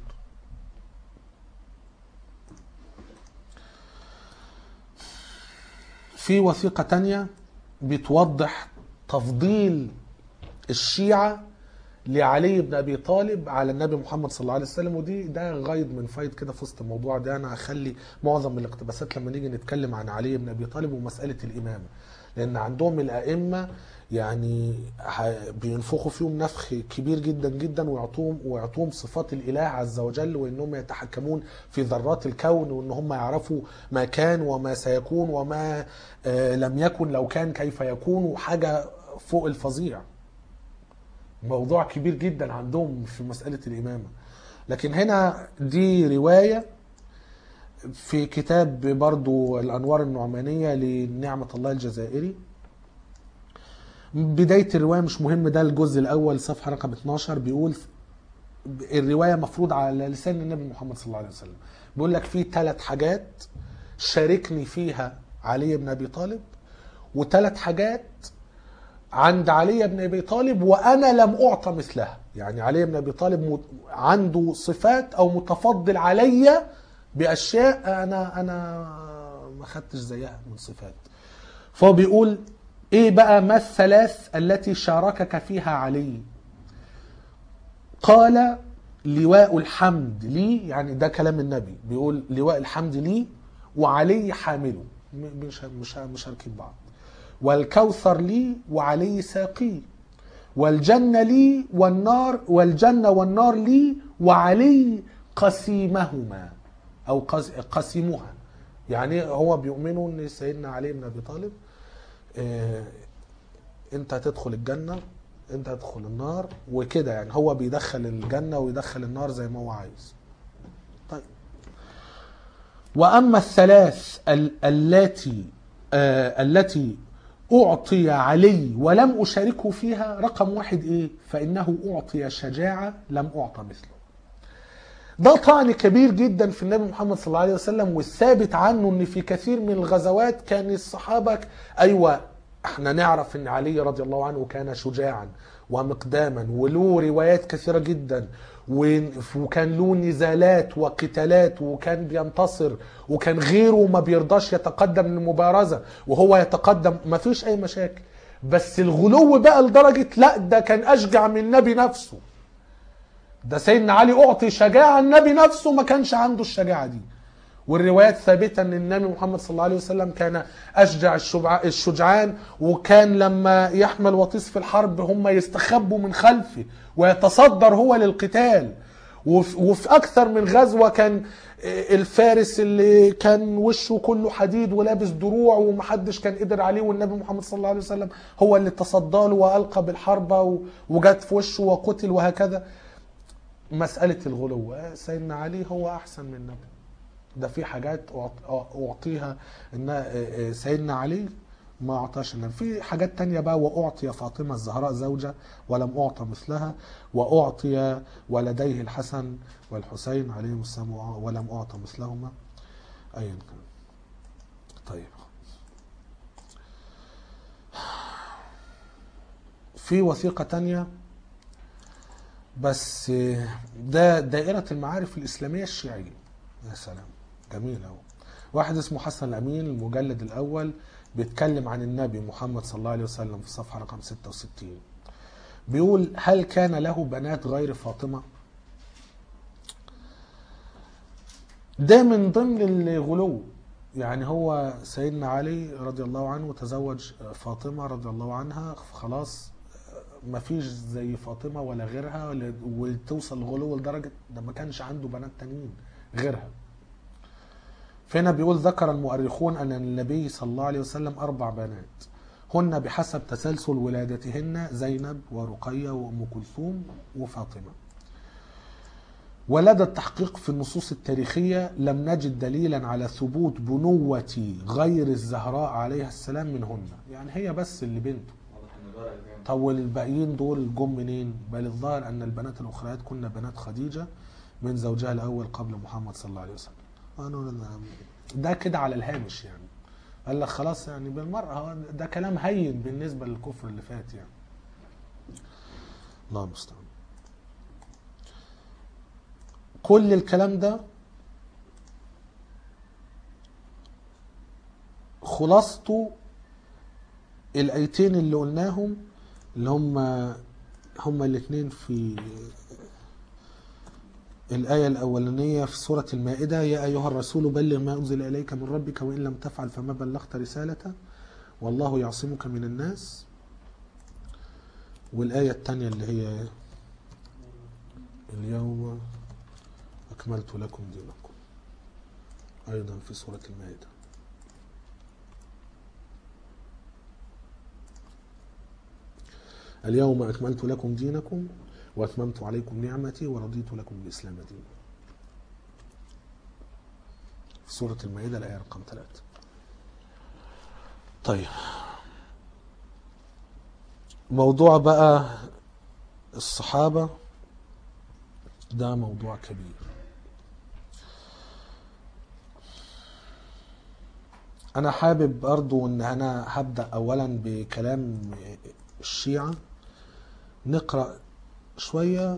في وثيقة تانية بتوضح تفضيل الشيعة لعلي بن ابي طالب على النبي محمد صلى الله عليه وسلم ودي ده غايد من فايد كده في وسط الموضوع ده انا هخلي معظم الاقتباسات لما نيجي نتكلم عن علي بن ابي طالب ومساله الامامه لان عندهم الائمه يعني ه- بينفخوا فيهم نفخ كبير جدا جدا ويعطوهم ويعطوهم صفات الاله عز وجل وانهم يتحكمون في ذرات الكون وان هم يعرفوا ما كان وما سيكون وما آه، لم يكن لو كان كيف يكون وحاجه فوق الفظيع موضوع كبير جدا عندهم في مسألة الإمامة لكن هنا دي رواية في كتاب برضو الأنوار النعمانية لنعمة الله الجزائري بداية الرواية مش مهم ده الجزء الأول صفحة رقم 12 بيقول الرواية مفروض على لسان النبي محمد صلى الله عليه وسلم بيقول لك في ثلاث حاجات شاركني فيها علي بن أبي طالب وثلاث حاجات عند علي بن ابي طالب وانا لم اعطى مثلها يعني علي بن ابي طالب مت- عنده صفات او متفضل علي باشياء انا انا ما خدتش زيها من صفات فهو بيقول ايه بقى ما الثلاث التي شاركك فيها علي قال لواء الحمد لي يعني ده كلام النبي بيقول لواء الحمد لي وعلي حامله م- مش مش مشاركين بعض والكوثر لي وعلي ساقيه والجنة لي والنار والجنة والنار لي وعلي قسيمهما أو قس- قسيمها يعني هو بيؤمنوا ان سيدنا علي بن ابي طالب آه، انت هتدخل الجنة انت هتدخل النار وكده يعني هو بيدخل الجنة ويدخل النار زي ما هو عايز طيب وأما الثلاث ال- التي آه التي أعطي علي ولم أشاركه فيها رقم واحد إيه فإنه أعطي شجاعة لم أعطى مثله ده طعن كبير جدا في النبي محمد صلى الله عليه وسلم والثابت عنه ان في كثير من الغزوات كان الصحابه ايوه احنا نعرف ان علي رضي الله عنه كان شجاعا ومقداما وله روايات كثيره جدا و- وكان له نزالات وقتالات وكان بينتصر وكان غيره ما بيرضاش يتقدم للمبارزه وهو يتقدم ما فيش اي مشاكل بس الغلو بقى لدرجه لا ده كان اشجع من النبي نفسه ده سيدنا علي اعطي شجاعه النبي نفسه ما كانش عنده الشجاعه دي والروايات ثابته ان النبي محمد صلى الله عليه وسلم كان اشجع الشبع- الشجعان وكان لما يحمل وطيس في الحرب هم يستخبوا من خلفه ويتصدر هو للقتال وف- وفي اكثر من غزوه كان الفارس اللي كان وشه كله حديد ولابس دروع ومحدش كان قدر عليه والنبي محمد صلى الله عليه وسلم هو اللي تصدى له والقى بالحربه و- وجت في وشه وقتل وهكذا مسألة الغلو آه، سيدنا علي هو أحسن من النبي ده في حاجات أعط- أعطيها إن آه، آه، سيدنا علي ما أعطاش النبي في حاجات تانية بقى وأعطي فاطمة الزهراء زوجة ولم أعطى مثلها وأعطي ولديه الحسن والحسين عليهم السلام ولم أعطى مثلهما أيا كان طيب في وثيقة تانية بس ده دائرة المعارف الإسلامية الشيعية يا سلام جميل أوي واحد اسمه حسن الأمين المجلد الأول بيتكلم عن النبي محمد صلى الله عليه وسلم في الصفحة رقم 66 بيقول هل كان له بنات غير فاطمة ده من ضمن الغلو يعني هو سيدنا علي رضي الله عنه تزوج فاطمة رضي الله عنها خلاص ما فيش زي فاطمة ولا غيرها ولا- وتوصل الغلو لدرجة ده ما كانش عنده بنات تانيين غيرها فهنا بيقول ذكر المؤرخون أن النبي صلى الله عليه وسلم أربع بنات هن بحسب تسلسل ولادتهن زينب ورقية وأم كلثوم وفاطمة ولدى التحقيق في النصوص التاريخية لم نجد دليلا على ثبوت بنوة غير الزهراء عليها السلام منهن يعني هي بس اللي بنته واضح ان ده رأي طب والباقيين دول جم منين؟ بل الظاهر ان البنات الاخريات كن بنات خديجه من زوجها الاول قبل محمد صلى الله عليه وسلم. أنا- ده كده على الهامش يعني. قال لك خلاص يعني بالمره هو ده كلام هين بالنسبه للكفر اللي فات يعني. الله المستعان. كل الكلام ده خلاصته الايتين اللي قلناهم اللي هم هم الاثنين في الآية الأولانية في سورة المائدة يا أيها الرسول بلغ ما أنزل إليك من ربك وإن لم تفعل فما بلغت رسالته والله يعصمك من الناس والآية الثانية اللي هي اليوم أكملت لكم دينكم أيضا في سورة المائدة اليوم أكملت لكم دينكم وأتممت عليكم نعمتي ورضيت لكم الإسلام دينا في سورة المائدة الآية رقم ثلاثة طيب موضوع بقى الصحابة ده موضوع كبير أنا حابب برضو إن أنا هبدأ أولا بكلام الشيعة نقرأ شوية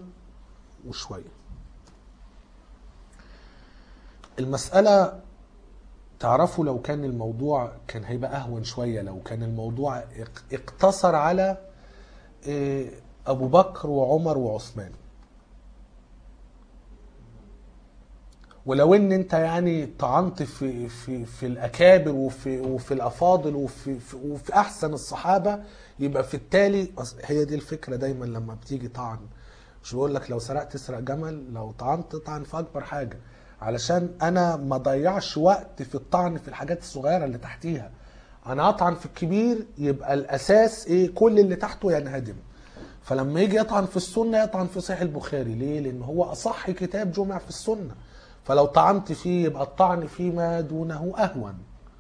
وشوية المسألة تعرفوا لو كان الموضوع كان هيبقى اهون شويه لو كان الموضوع اق- اقتصر على إيه، ابو بكر وعمر وعثمان ولو ان انت يعني طعنت في في في الاكابر وفي وفي الافاضل وفي في وفي احسن الصحابه يبقى في التالي أص- هي دي الفكره دايما لما بتيجي طعن مش بقول لك لو سرقت تسرق جمل لو طعنت طعن في اكبر حاجه علشان انا ما ضيعش وقت في الطعن في الحاجات الصغيره اللي تحتيها انا اطعن في الكبير يبقى الاساس ايه كل اللي تحته ينهدم فلما يجي يطعن في السنه يطعن في صحيح البخاري ليه لان هو اصح كتاب جمع في السنه فلو طعنت فيه يبقى الطعن فيما دونه اهون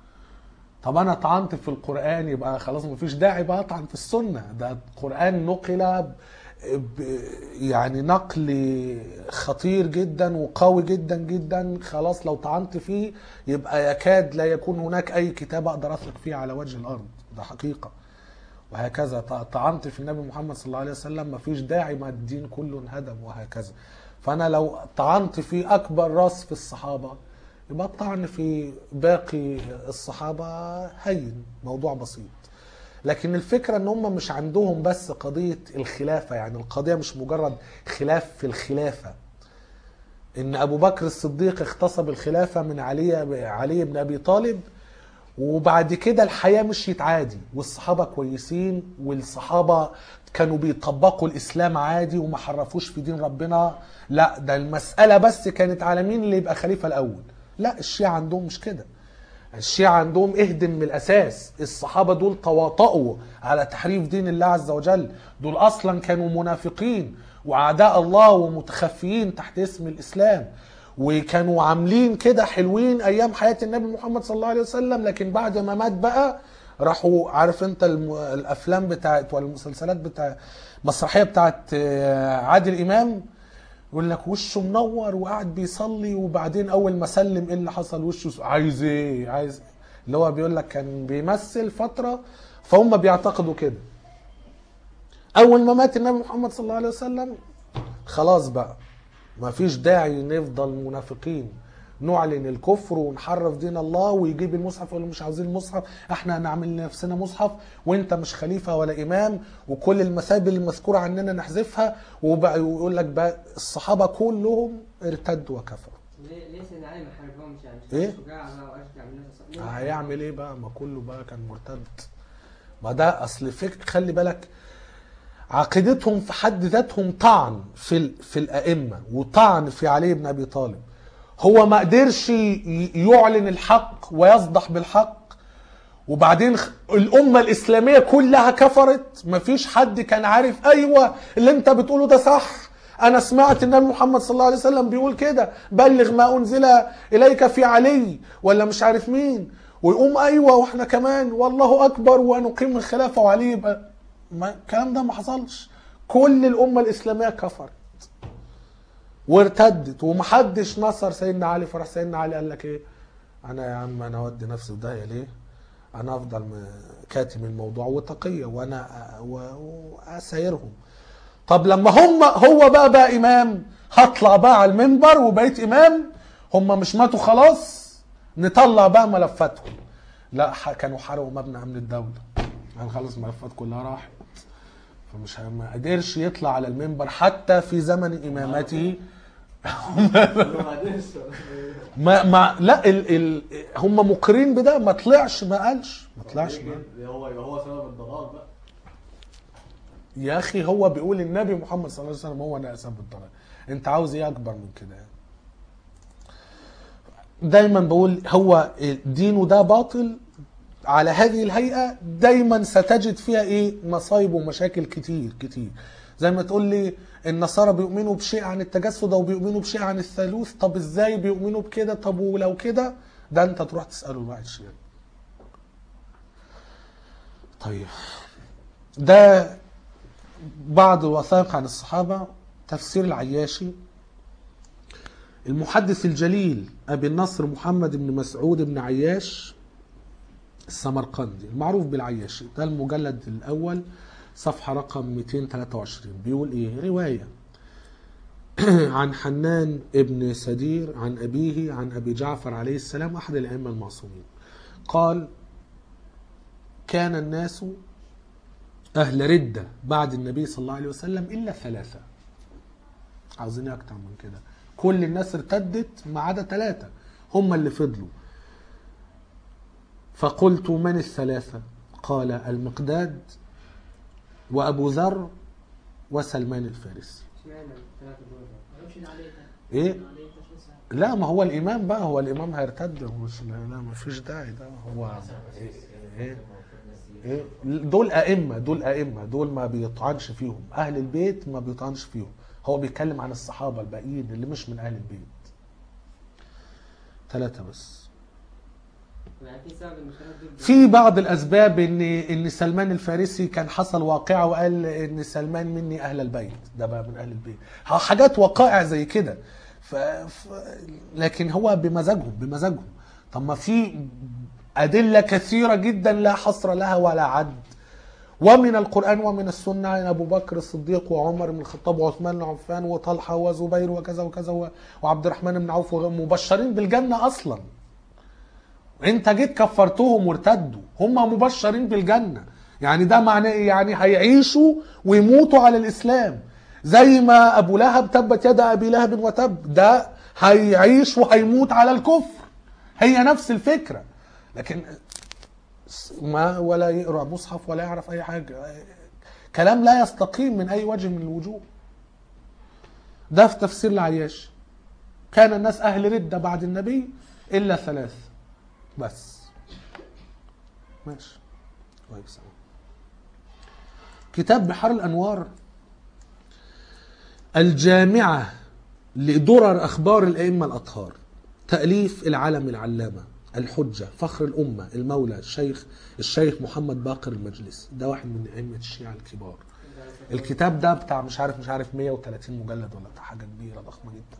طب انا طعنت في القران يبقى خلاص مفيش داعي بقى اطعن في السنه ده القران نقل ب- ب- يعني نقل خطير جدا وقوي جدا جدا خلاص لو طعنت فيه يبقى يكاد لا يكون هناك اي كتاب اقدر اثق فيه على وجه الارض ده حقيقه وهكذا ط- طعنت في النبي محمد صلى الله عليه وسلم مفيش داعي ما الدين كله انهدم وهكذا فانا لو طعنت في اكبر راس في الصحابه يبقى الطعن في باقي الصحابه هين موضوع بسيط لكن الفكره ان هم مش عندهم بس قضيه الخلافه يعني القضيه مش مجرد خلاف في الخلافه ان ابو بكر الصديق اغتصب الخلافه من علي علي بن ابي طالب وبعد كده الحياة مشيت عادي والصحابة كويسين والصحابة كانوا بيطبقوا الإسلام عادي وما حرفوش في دين ربنا لا ده المسألة بس كانت على مين اللي يبقى خليفة الأول لا الشيعة عندهم مش كده الشيعة عندهم اهدم من الأساس الصحابة دول تواطؤوا على تحريف دين الله عز وجل دول أصلا كانوا منافقين وأعداء الله ومتخفيين تحت اسم الإسلام وكانوا عاملين كده حلوين ايام حياه النبي محمد صلى الله عليه وسلم لكن بعد ما مات بقى راحوا عارف انت الم... الافلام بتاعت ولا المسلسلات بتاع المسرحيه بتاعت آه، عادل امام يقول لك وشه منور وقاعد بيصلي وبعدين اول ما سلم ايه اللي حصل وشه عايز ايه عايز إيه؟ اللي هو بيقول لك كان بيمثل فتره فهم بيعتقدوا كده اول ما مات النبي محمد صلى الله عليه وسلم خلاص بقى ما فيش داعي نفضل منافقين نعلن الكفر ونحرف دين الله ويجيب المصحف يقول مش عاوزين المصحف احنا هنعمل لنفسنا مصحف وانت مش خليفه ولا امام وكل المثابل المذكوره عننا نحذفها وبقى يقول لك بقى الصحابه كلهم ارتدوا وكفروا ليه ليه سيدنا علي ما حاربهمش يعني مش إيه؟ كان شجاع بقى واشجع من الناس ليه ما هيعمل ايه بقى ما كله بقى كان مرتد ما ده اصل فكر خلي بالك عقيدتهم في حد ذاتهم طعن في ال- في الائمه وطعن في علي بن ابي طالب هو ما قدرش ي- يعلن الحق ويصدح بالحق وبعدين خ- الامه الاسلاميه كلها كفرت مفيش حد كان عارف ايوه اللي انت بتقوله ده صح انا سمعت النبي محمد صلى الله عليه وسلم بيقول كده بلغ ما انزل اليك في علي ولا مش عارف مين ويقوم ايوه واحنا كمان والله اكبر ونقيم الخلافه وعلي يبقى ما الكلام ده ما حصلش كل الامه الاسلاميه كفرت وارتدت ومحدش نصر سيدنا علي فراح سيدنا علي قال لك ايه انا يا عم انا اودي نفسي في داهيه ليه انا افضل م- كاتم الموضوع وتقيه وانا أ- و- واسايرهم طب لما هم هو بقى بقى امام هطلع بقى على المنبر وبقيت امام هم مش ماتوا خلاص نطلع بقى ملفاتهم لا ح- كانوا حرقوا مبنى امن الدوله يعني خلاص الملفات كلها راحت فمش ه- ما قدرش يطلع على المنبر حتى في زمن امامته ما ما لا ال ال هم مقرين بده ما طلعش ما قالش ما طلعش ما قال. هو يبقى هو سبب الضلال بقى يا اخي هو بيقول النبي محمد صلى الله عليه وسلم هو انا اسبب الضلال انت عاوز ايه اكبر من كده يعني دايما بقول هو دينه ده باطل على هذه الهيئة دايما ستجد فيها ايه مصايب ومشاكل كتير كتير زي ما تقول لي النصارى بيؤمنوا بشيء عن التجسد او بيؤمنوا بشيء عن الثالوث طب ازاي بيؤمنوا بكده طب ولو كده ده انت تروح تسأله الواحد الشيء طيب ده بعض الوثائق عن الصحابة تفسير العياشي المحدث الجليل أبي النصر محمد بن مسعود بن عياش السمرقندي المعروف بالعياشي ده المجلد الأول صفحة رقم 223 بيقول إيه رواية عن حنان ابن سدير عن أبيه عن أبي جعفر عليه السلام أحد الأئمة المعصومين قال كان الناس أهل ردة بعد النبي صلى الله عليه وسلم إلا ثلاثة عاوزين أكتر من كده كل الناس ارتدت ما عدا ثلاثة هم اللي فضلوا فقلت من الثلاثة قال المقداد وأبو ذر وسلمان الفارسي اشمعنى الثلاثة دول؟ يمشي عليه إيه؟ عليه تشخيص لا ما هو الامام بقى هو الامام هيرتد هو مش لا لا ما فيش داعي ده هو إيه إيه إيه دول ائمه دول ائمه دول ما بيطعنش فيهم اهل البيت ما بيطعنش فيهم هو بيتكلم عن الصحابه الباقيين اللي مش من اهل البيت ثلاثه بس يعني في سبب ان الثلاثة دول في بعض الاسباب ان ان سلمان الفارسي كان حصل واقعه وقال ان سلمان مني اهل البيت ده بقى من اهل البيت ها حاجات وقائع زي كده ف... ف... لكن هو بمزاجهم بمزاجهم طب ما في ادله كثيره جدا لا حصر لها ولا عد ومن القران ومن السنه عن ابو بكر الصديق وعمر بن الخطاب وعثمان بن عفان وطلحه وزبير وكذا وكذا و- وعبد الرحمن بن عوف مبشرين بالجنه اصلا انت جيت كفرتهم وارتدوا هم مبشرين بالجنه يعني ده معناه ايه يعني هيعيشوا ويموتوا على الاسلام زي ما ابو لهب تبت يد ابي لهب وتب ده هيعيش وهيموت على الكفر هي نفس الفكره لكن ما ولا يقرا مصحف ولا يعرف اي حاجه كلام لا يستقيم من اي وجه من الوجوه ده في تفسير العياش كان الناس اهل رده بعد النبي الا ثلاث بس ماشي كويس أوي. كتاب بحار الانوار الجامعه لدرر اخبار الائمه الاطهار تاليف العالم العلامه الحجه فخر الامه المولى الشيخ الشيخ محمد باقر المجلسي ده واحد من ائمه الشيعه الكبار الكتاب ده بتاع مش عارف مش عارف 130 مجلد ولا بتاع حاجه كبيره ضخمه جدا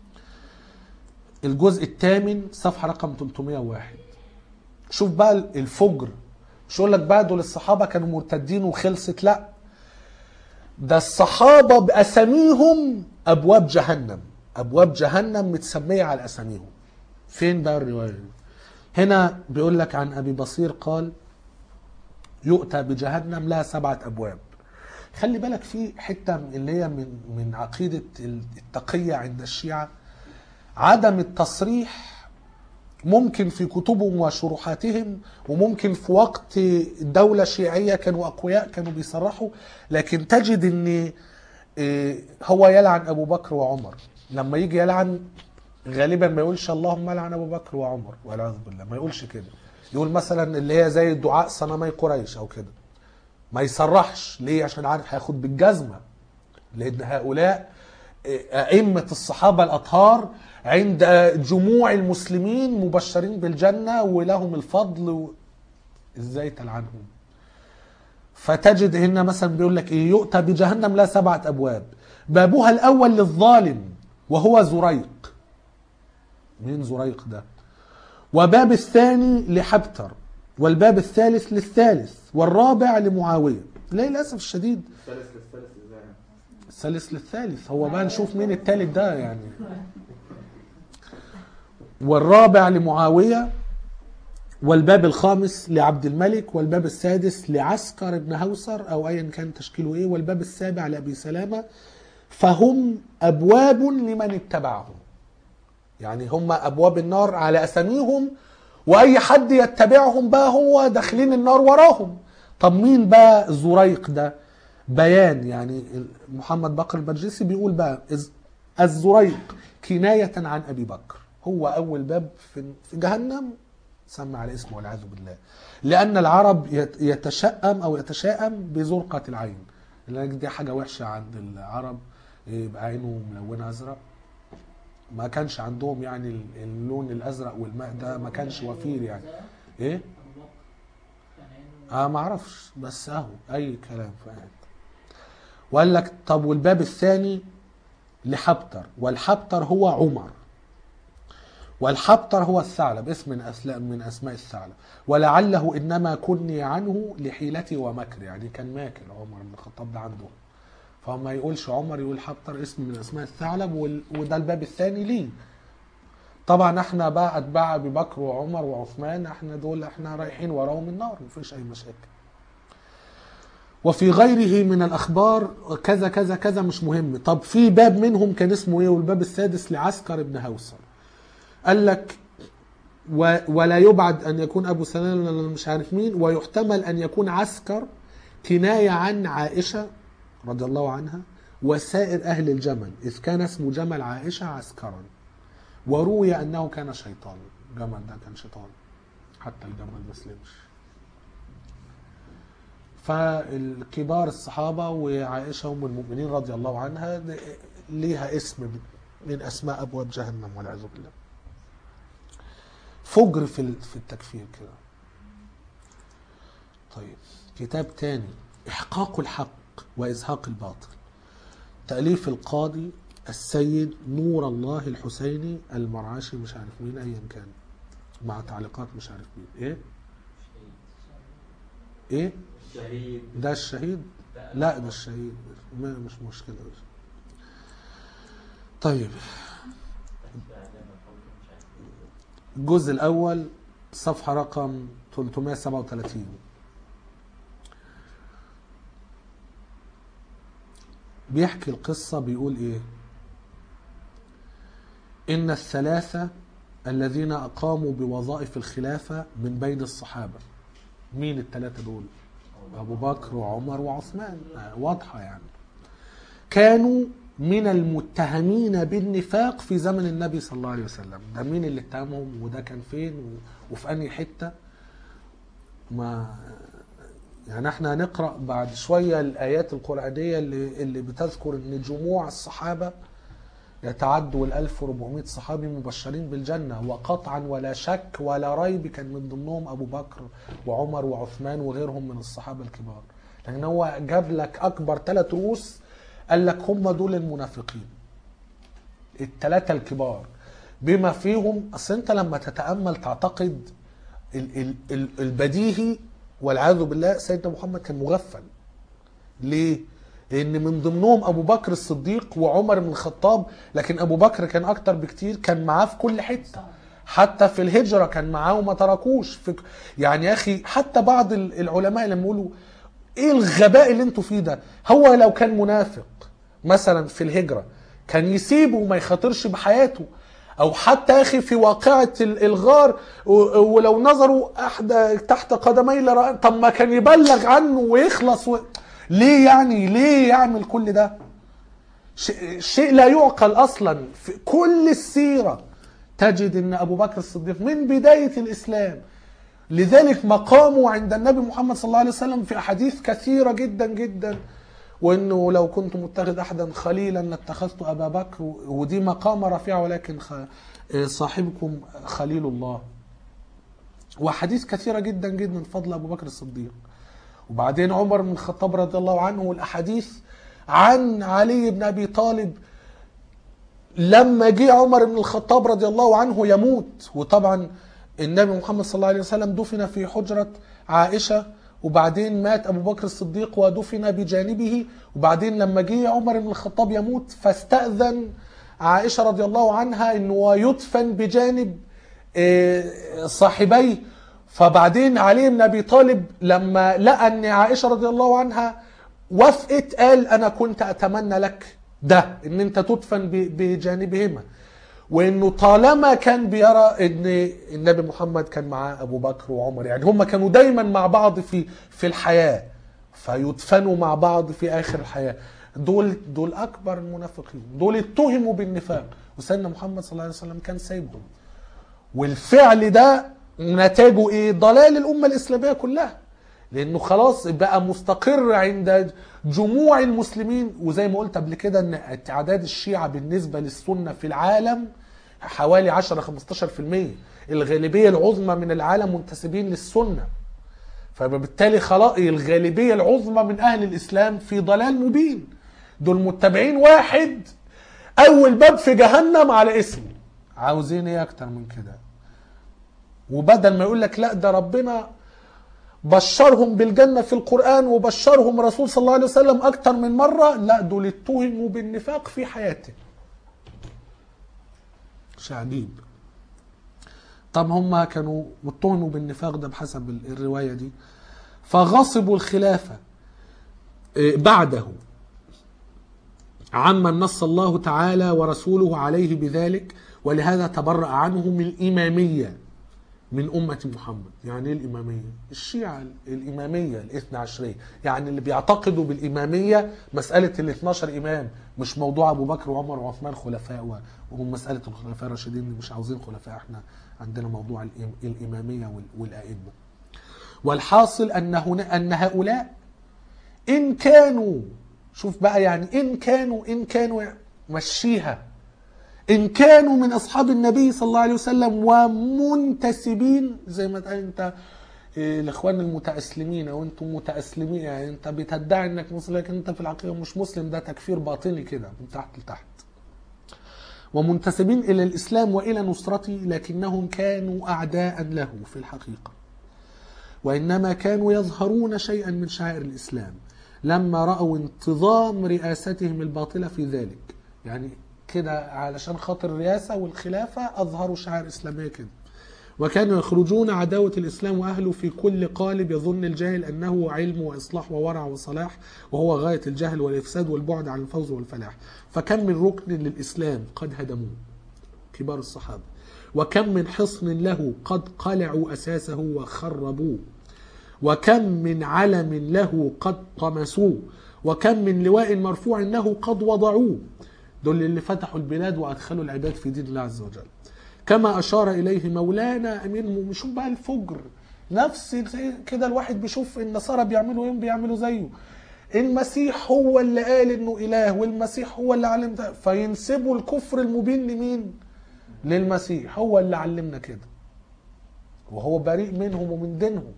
الجزء الثامن صفحه رقم 301 شوف بقى الفجر مش يقول لك بقى دول الصحابه كانوا مرتدين وخلصت لا ده الصحابه باساميهم ابواب جهنم ابواب جهنم متسميه على اساميهم فين بقى الروايه دي؟ هنا بيقول لك عن ابي بصير قال يؤتى بجهنم لها سبعه ابواب خلي بالك في حته من- اللي هي من من عقيده التقيه عند الشيعه عدم التصريح ممكن في كتبهم وشروحاتهم وممكن في وقت دولة شيعية كانوا أقوياء كانوا بيصرحوا لكن تجد أن إيه، هو يلعن أبو بكر وعمر لما يجي يلعن غالبا ما يقولش اللهم لعن أبو بكر وعمر والعياذ بالله ما يقولش كده يقول مثلا اللي هي زي دعاء صنمي قريش أو كده ما يصرحش ليه عشان عارف هياخد بالجزمة لأن هؤلاء أئمة الصحابة الأطهار عند جموع المسلمين مبشرين بالجنة ولهم الفضل و... ازاي تلعنهم فتجد هنا مثلا بيقول لك ايه يؤتى بجهنم لها سبعة ابواب بابها الاول للظالم وهو زريق مين زريق ده وباب الثاني لحبتر والباب الثالث للثالث والرابع لمعاوية للأسف الشديد الثالث للثالث ازاي يعني؟ الثالث للثالث هو بقى نشوف مين التالت ده يعني والرابع لمعاوية والباب الخامس لعبد الملك والباب السادس لعسكر بن هوسر او ايا كان تشكيله ايه والباب السابع لابي سلامه فهم ابواب لمن اتبعهم يعني هم ابواب النار على اساميهم واي حد يتبعهم بقى هو داخلين النار وراهم طب مين بقى زريق ده بيان يعني محمد بكر المجلسي بيقول بقى إز- الزريق كناية عن أبي بكر هو أول باب في في جهنم سمى على اسمه والعياذ بالله لأن العرب يت- يتشأم أو يتشائم بزرقة العين لأن دي حاجة وحشة عند العرب يبقى عينه ملونة أزرق ما كانش عندهم يعني ال- اللون الأزرق والماء ده ما كانش وفير يعني إيه؟ أبو بكر يعني إنه اه ما اعرفش بس اهو اي كلام فاهم وقال لك طب والباب الثاني لحبتر والحبتر هو عمر والحبتر هو الثعلب اسم من أسلا- من اسماء الثعلب ولعله انما كني عنه لحيلتي ومكري يعني كان ماكر عمر بن الخطاب ده عنده فما يقولش عمر يقول حبتر اسم من اسماء الثعلب وال- وده الباب الثاني ليه طبعا احنا بقى اتباع ابي بكر وعمر وعثمان احنا دول احنا رايحين وراهم النار مفيش اي مشاكل وفي غيره من الاخبار كذا كذا كذا مش مهم طب في باب منهم كان اسمه ايه والباب السادس لعسكر بن هوسر قال لك و ولا يبعد ان يكون ابو سلام ولا مش عارف مين ويحتمل ان يكون عسكر كنايه عن عائشه رضي الله عنها وسائر اهل الجمل اذ كان اسم جمل عائشه عسكرا وروي انه كان شيطان جمل ده كان شيطان حتى الجمل ما سلمش فالكبار الصحابة وعائشة أم المؤمنين رضي الله عنها ده ليها اسم من أسماء أبواب جهنم والعياذ بالله فجر في ال- في التكفير كده طيب كتاب تاني إحقاق الحق وإزهاق الباطل تأليف القاضي السيد نور الله الحسيني المرعشي مش عارف مين أيا كان مع تعليقات مش عارف مين إيه إيه شهيد ده الشهيد لا ده الشهيد ما مش مشكلة طيب الجزء الأول صفحة رقم 337 بيحكي القصة بيقول إيه إن الثلاثة الذين أقاموا بوظائف الخلافة من بين الصحابة مين الثلاثة دول؟ أبو بكر وعمر وعثمان آه، واضحة يعني كانوا من المتهمين بالنفاق في زمن النبي صلى الله عليه وسلم ده مين اللي اتهمهم وده كان فين و- وفي أنهي حتة ما يعني احنا هنقرأ بعد شوية الآيات القرآنية اللي, اللي بتذكر أن جموع الصحابة يتعدوا ال 1400 صحابي مبشرين بالجنة وقطعا ولا شك ولا ريب كان من ضمنهم أبو بكر وعمر وعثمان وغيرهم من الصحابة الكبار لكن هو جاب لك أكبر ثلاث رؤوس قال لك هم دول المنافقين الثلاثة الكبار بما فيهم أصل أنت لما تتأمل تعتقد ال- ال- ال- البديهي والعياذ بالله سيدنا محمد كان مغفل ليه؟ لأن من ضمنهم أبو بكر الصديق وعمر بن الخطاب لكن أبو بكر كان أكتر بكتير كان معاه في كل حتة حتى في الهجرة كان معاه وما تركوش في يعني يا أخي حتى بعض ال- العلماء لما يقولوا إيه الغباء اللي أنتوا فيه ده هو لو كان منافق مثلا في الهجرة كان يسيبه وما يخاطرش بحياته او حتى يا اخي في واقعه ال- الغار و- ولو نظروا احد تحت قدمي لرأى طب ما كان يبلغ عنه ويخلص و... ليه يعني ليه يعمل كل ده ش... شيء لا يعقل اصلا في كل السيره تجد ان ابو بكر الصديق من بدايه الاسلام لذلك مقامه عند النبي محمد صلى الله عليه وسلم في احاديث كثيره جدا جدا وانه لو كنت متخذ احدا خليلا لاتخذت ابا بكر ودي مقامه رفيعه ولكن خ... صاحبكم خليل الله وحديث كثيره جدا جدا من فضل ابو بكر الصديق وبعدين عمر بن الخطاب رضي الله عنه والاحاديث عن علي بن ابي طالب لما جه عمر بن الخطاب رضي الله عنه يموت وطبعا النبي محمد صلى الله عليه وسلم دفن في حجرة عائشة وبعدين مات أبو بكر الصديق ودفن بجانبه وبعدين لما جه عمر بن الخطاب يموت فاستأذن عائشة رضي الله عنها أنه يدفن بجانب آه، صاحبيه فبعدين علي بن أبي طالب لما لقى أن عائشة رضي الله عنها وافقت قال أنا كنت أتمنى لك ده ان انت تدفن ب- بجانبهما وانه طالما كان بيرى ان النبي محمد كان معاه ابو بكر وعمر يعني هم كانوا دايما مع بعض في في الحياه فيدفنوا مع بعض في اخر الحياه دول دول اكبر المنافقين دول اتهموا بالنفاق وسيدنا محمد صلى الله عليه وسلم كان سايبهم والفعل ده نتاجه ايه ضلال الامه الاسلاميه كلها لانه خلاص بقى مستقر عند جموع المسلمين وزي ما قلت قبل كده ان اعداد الشيعة بالنسبة للسنة في العالم حوالي 10 15% الغالبية العظمى من العالم منتسبين للسنة فبالتالي خلاص الغالبية العظمى من اهل الاسلام في ضلال مبين دول متبعين واحد اول باب في جهنم على اسمه عاوزين ايه اكتر من كده وبدل ما يقول لك لا ده ربنا بشرهم بالجنة في القرآن وبشرهم الرسول صلى الله عليه وسلم أكتر من مرة لا دول اتهموا بالنفاق في حياته شيء عجيب طب هم كانوا اتهموا بالنفاق ده بحسب ال- الرواية دي فغصبوا الخلافة إيه، بعده عمن نص الله تعالى ورسوله عليه بذلك ولهذا تبرأ عنهم الإمامية من أمة محمد يعني إيه الإمامية الشيعة الإمامية الاثنى عشرية يعني اللي بيعتقدوا بالإمامية مسألة ال 12 إمام مش موضوع أبو بكر وعمر وعثمان خلفاء و- وهم مسألة الخلفاء الراشدين اللي مش عاوزين خلفاء احنا عندنا موضوع الإم- الإمامية وال- والأئمة والحاصل أن هنا أن هؤلاء إن كانوا شوف بقى يعني إن كانوا إن كانوا مشيها إن كانوا من أصحاب النبي صلى الله عليه وسلم ومنتسبين زي ما تقول أنت إيه، الإخوان المتأسلمين أو أنتم متأسلمين يعني أنت بتدعي إنك مسلم لكن أنت في الحقيقة مش مسلم ده تكفير باطني كده من تحت لتحت ومنتسبين إلى الإسلام وإلى نصرته لكنهم كانوا أعداء له في الحقيقة وإنما كانوا يظهرون شيئا من شعائر الإسلام لما رأوا انتظام رئاستهم الباطلة في ذلك يعني كده علشان خاطر الرئاسة والخلافة أظهروا شعائر إسلامية كده وكانوا يخرجون عداوة الإسلام وأهله في كل قالب يظن الجاهل أنه علم وإصلاح وورع وصلاح وهو غاية الجهل والإفساد والبعد عن الفوز والفلاح فكم من ركن للإسلام قد هدموه كبار الصحابة وكم من حصن له قد قلعوا أساسه وخربوه وكم من علم له قد طمسوه وكم من لواء مرفوع له قد وضعوه دول اللي فتحوا البلاد وأدخلوا العباد في دين الله عز وجل كما أشار إليه مولانا أمير شوف بقى الفجر نفس زي كده الواحد بيشوف النصارى بيعملوا ايه بيعملوا زيه المسيح هو اللي قال انه اله والمسيح هو اللي علم ده فينسبوا الكفر المبين لمين للمسيح هو اللي علمنا كده وهو بريء منهم ومن دينهم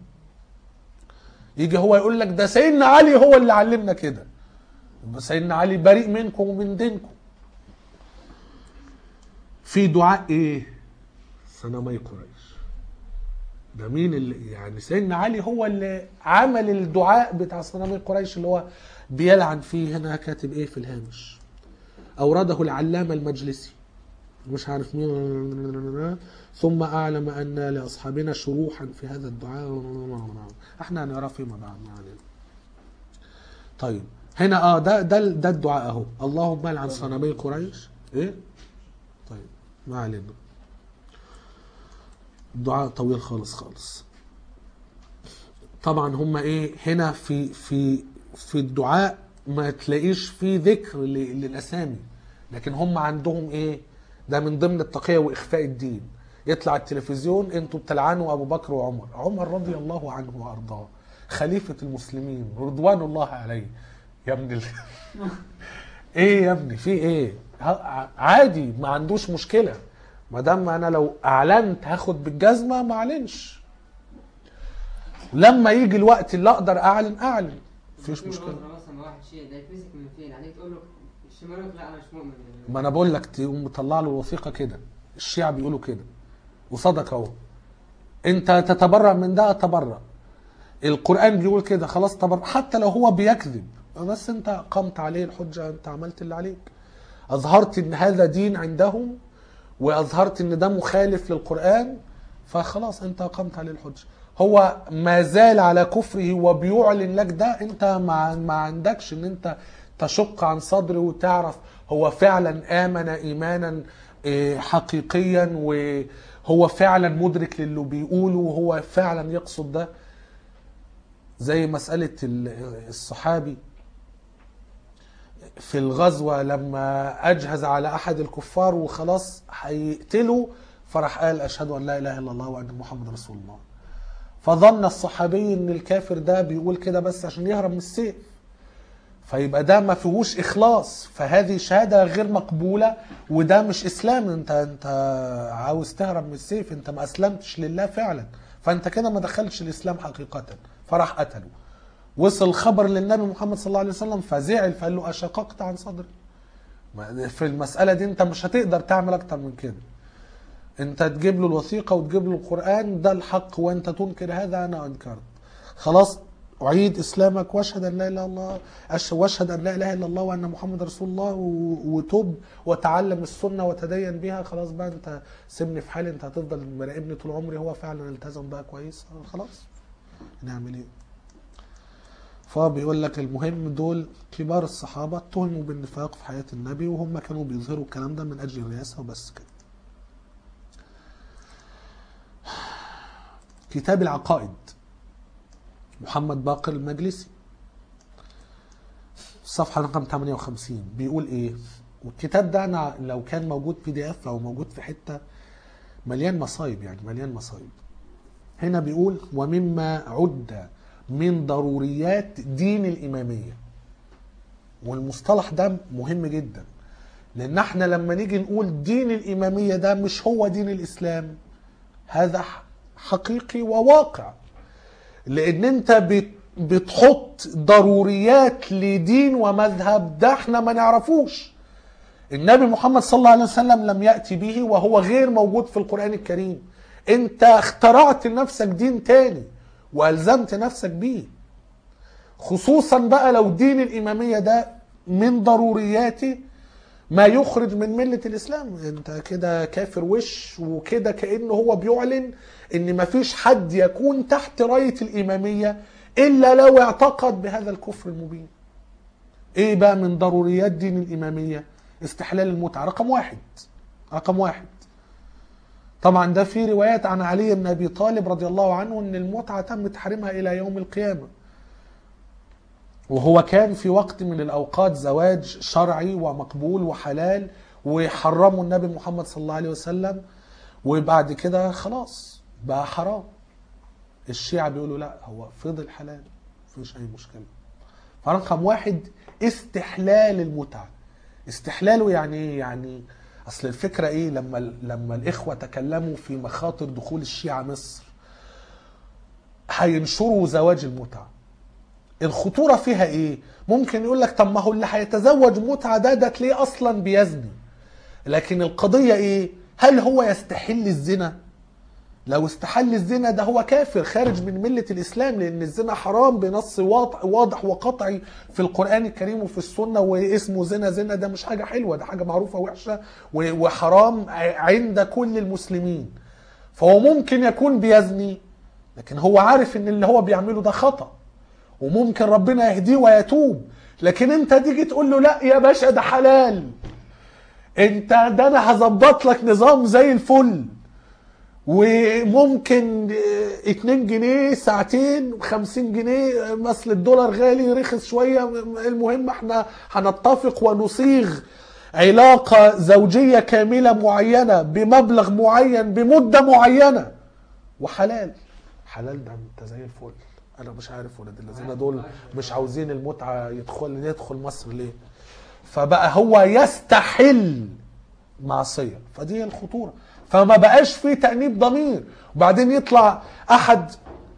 يجي هو يقول لك ده سيدنا علي هو اللي علمنا كده يبقى سيدنا علي بريء منكم ومن دينكم في دعاء ايه صنمي قريش ده مين اللي يعني سيدنا علي هو اللي عمل الدعاء بتاع صنمي قريش اللي هو بيلعن فيه هنا كاتب ايه في الهامش اورده العلامه المجلسي مش عارف مين ثم اعلم ان لاصحابنا شروحا في هذا الدعاء احنا هنقراه فيما بعد ما علينا طيب هنا اه ده ده ده الدعاء اهو اللهم العن صنمي قريش ايه طيب ما علينا الدعاء طويل خالص خالص طبعا هم ايه هنا في في في الدعاء ما تلاقيش فيه ذكر ل- للاسامي لكن هم عندهم ايه ده من ضمن التقية واخفاء الدين يطلع التلفزيون انتوا بتلعنوا ابو بكر وعمر عمر رضي الله عنه وارضاه خليفة المسلمين رضوان الله عليه يا ابن ال... ايه يا ابني في ايه ه- عادي ما عندوش مشكله ما دام انا لو اعلنت هاخد بالجزمه ما اعلنش لما يجي الوقت اللي اقدر اعلن اعلن مفيش في مشكله مرة مثلا واحد شيء ده يتمسك من فين عليك تقول له الشمال يقول لك لا انا مش مؤمن ما انا بقول لك تقوم مطلع له الوثيقه كده الشيعة بيقولوا كده وصدق اهو انت تتبرأ من ده اتبرأ القرآن بيقول كده خلاص تبرأ حتى لو هو بيكذب بس انت قمت عليه الحجة انت عملت اللي عليك اظهرت ان هذا دين عندهم واظهرت ان ده مخالف للقرآن فخلاص انت قمت عليه الحجة هو ما زال على كفره وبيعلن لك ده انت ما, ما عندكش ان انت تشق عن صدره وتعرف هو فعلا امن ايمانا إيه، حقيقيا وهو فعلا مدرك للي بيقوله وهو فعلا يقصد ده زي مسألة ال- الصحابي في الغزوة لما أجهز على أحد الكفار وخلاص هيقتله فراح قال أشهد أن لا إله إلا الله وأن محمد رسول الله فظن الصحابي ان الكافر ده بيقول كده بس عشان يهرب من السيف فيبقى ده ما فيهوش اخلاص فهذه شهاده غير مقبوله وده مش اسلام انت انت عاوز تهرب من السيف انت ما اسلمتش لله فعلا فانت كده ما دخلتش الاسلام حقيقه فراح قتله وصل خبر للنبي محمد صلى الله عليه وسلم فزعل فقال له اشققت عن صدري ما- في المساله دي انت مش هتقدر تعمل اكتر من كده انت تجيب له الوثيقه وتجيب له القران ده الحق وانت تنكر هذا انا انكرت خلاص اعيد اسلامك واشهد ان لا اله الا الله أش- واشهد ان لا اله الا الله وان محمد رسول الله و- وتوب وتعلم السنه وتدين بها خلاص بقى انت سيبني في حالي انت هتفضل مراقبني طول عمري هو فعلا التزم بقى كويس آه، خلاص نعمل ايه فهو بيقول لك المهم دول كبار الصحابه اتهموا بالنفاق في حياه النبي وهم كانوا بيظهروا الكلام ده من اجل الرئاسه وبس كده كتاب العقائد محمد باقر المجلسي الصفحة رقم 58 بيقول ايه والكتاب ده انا لو كان موجود بي دي اف او موجود في حتة مليان مصايب يعني مليان مصايب هنا بيقول ومما عد من ضروريات دين الإمامية والمصطلح ده مهم جدا لأن احنا لما نيجي نقول دين الإمامية ده مش هو دين الإسلام هذا ح- حقيقي وواقع لان انت بت- بتحط ضروريات لدين ومذهب ده احنا ما نعرفوش النبي محمد صلى الله عليه وسلم لم يأتي به وهو غير موجود في القرآن الكريم انت اخترعت لنفسك دين تاني والزمت نفسك بيه خصوصا بقى لو دين الامامية ده من ضرورياته ما يخرج من ملة الإسلام أنت كده كافر وش وكده كأنه هو بيعلن إن مفيش حد يكون تحت راية الإمامية إلا لو اعتقد بهذا الكفر المبين إيه بقى من ضروريات دين الإمامية استحلال المتعة رقم واحد رقم واحد طبعا ده في روايات عن علي بن أبي طالب رضي الله عنه إن المتعة تم تحريمها إلى يوم القيامة وهو كان في وقت من الأوقات زواج شرعي ومقبول وحلال وحرمه النبي محمد صلى الله عليه وسلم وبعد كده خلاص بقى حرام الشيعة بيقولوا لا هو فضل حلال مفيش أي مشكلة فرقم واحد استحلال المتعة استحلاله يعني ايه يعني اصل الفكرة ايه لما لما الاخوة تكلموا في مخاطر دخول الشيعة مصر هينشروا زواج المتعة الخطورة فيها ايه ممكن يقول لك طب ما هو اللي هيتزوج متعة ده ده تلاقيه اصلا بيزني لكن القضية ايه هل هو يستحل الزنا لو استحل الزنا ده هو كافر خارج من ملة الإسلام لأن الزنا حرام بنص واضح, واضح وقطعي في القرآن الكريم وفي السنة واسمه زنا زنا ده مش حاجة حلوة ده حاجة معروفة وحشة و- وحرام ع- عند كل المسلمين فهو ممكن يكون بيزني لكن هو عارف ان اللي هو بيعمله ده خطأ وممكن ربنا يهديه ويتوب لكن انت تيجي تقول له لا يا باشا ده حلال انت ده انا هظبط لك نظام زي الفل وممكن اه، 2 جنيه ساعتين 50 جنيه مثل الدولار غالي رخص شويه المهم احنا هنتفق ونصيغ علاقه زوجيه كامله معينه بمبلغ معين بمده معينه وحلال حلال ده انت زي الفل انا مش عارف ولاد الذين دول مش عاوزين المتعه يدخل يدخل مصر ليه فبقى هو يستحل معصيه فدي هي الخطوره فما بقاش فيه تأنيب ضمير وبعدين يطلع احد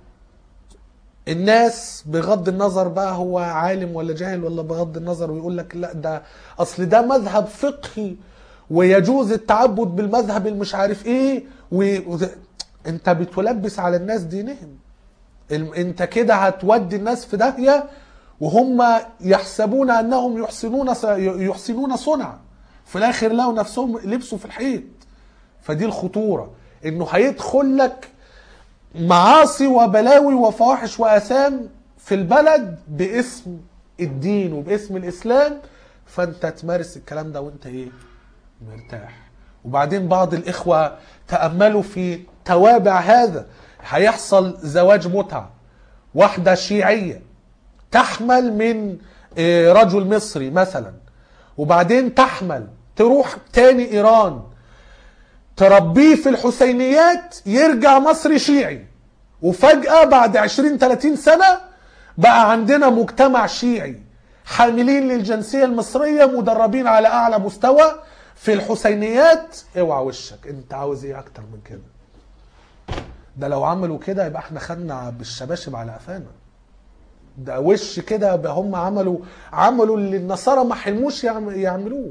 الناس بغض النظر بقى هو عالم ولا جاهل ولا بغض النظر ويقول لك لا ده اصل ده مذهب فقهي ويجوز التعبد بالمذهب المش عارف ايه و... وده- انت بتلبس على الناس دينهم الم- انت كده هتودي الناس في داهيه وهم يحسبون انهم يحسنون ص- يحسنون صنعا في الاخر لقوا نفسهم لبسوا في الحيط فدي الخطوره انه هيدخل لك معاصي وبلاوي وفواحش واثام في البلد باسم الدين وباسم الاسلام فانت تمارس الكلام ده وانت ايه مرتاح وبعدين بعض الاخوه تاملوا في توابع هذا هيحصل زواج متعه واحده شيعيه تحمل من آه، رجل مصري مثلا وبعدين تحمل تروح تاني ايران تربيه في الحسينيات يرجع مصري شيعي وفجأة بعد 20 30 سنة بقى عندنا مجتمع شيعي حاملين للجنسية المصرية مدربين على أعلى مستوى في الحسينيات اوعى وشك انت عاوز ايه اكتر من كده ده لو عملوا كده يبقى احنا خدنا بالشباشب على قفانا ده وش كده يبقى هم عملوا عملوا اللي النصارى ما حلموش يعم- يعملوه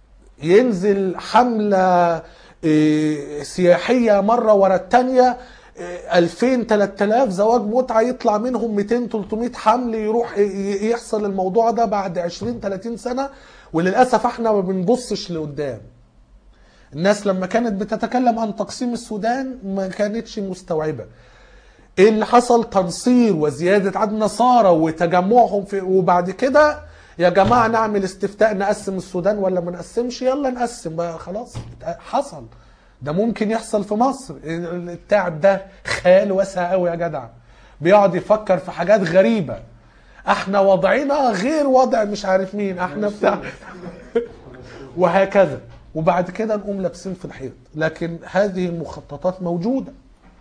ينزل حملة إيه، سياحية مرة ورا التانية 2000 3000 زواج متعه يطلع منهم 200 300 حمل يروح ي- ي- يحصل الموضوع ده بعد 20 30 سنه وللاسف احنا ما بنبصش لقدام الناس لما كانت بتتكلم عن تقسيم السودان ما كانتش مستوعبه ايه اللي حصل تنصير وزياده عدد النصارى وتجمعهم في وبعد كده يا جماعه نعمل استفتاء نقسم السودان ولا ما نقسمش يلا نقسم بقى خلاص حصل ده ممكن يحصل في مصر التعب ده خيال واسع قوي يا جدع بيقعد يفكر في حاجات غريبه احنا وضعنا غير وضع مش عارف مين احنا بتاع وهكذا وبعد كده نقوم لابسين في الحيط لكن هذه المخططات موجوده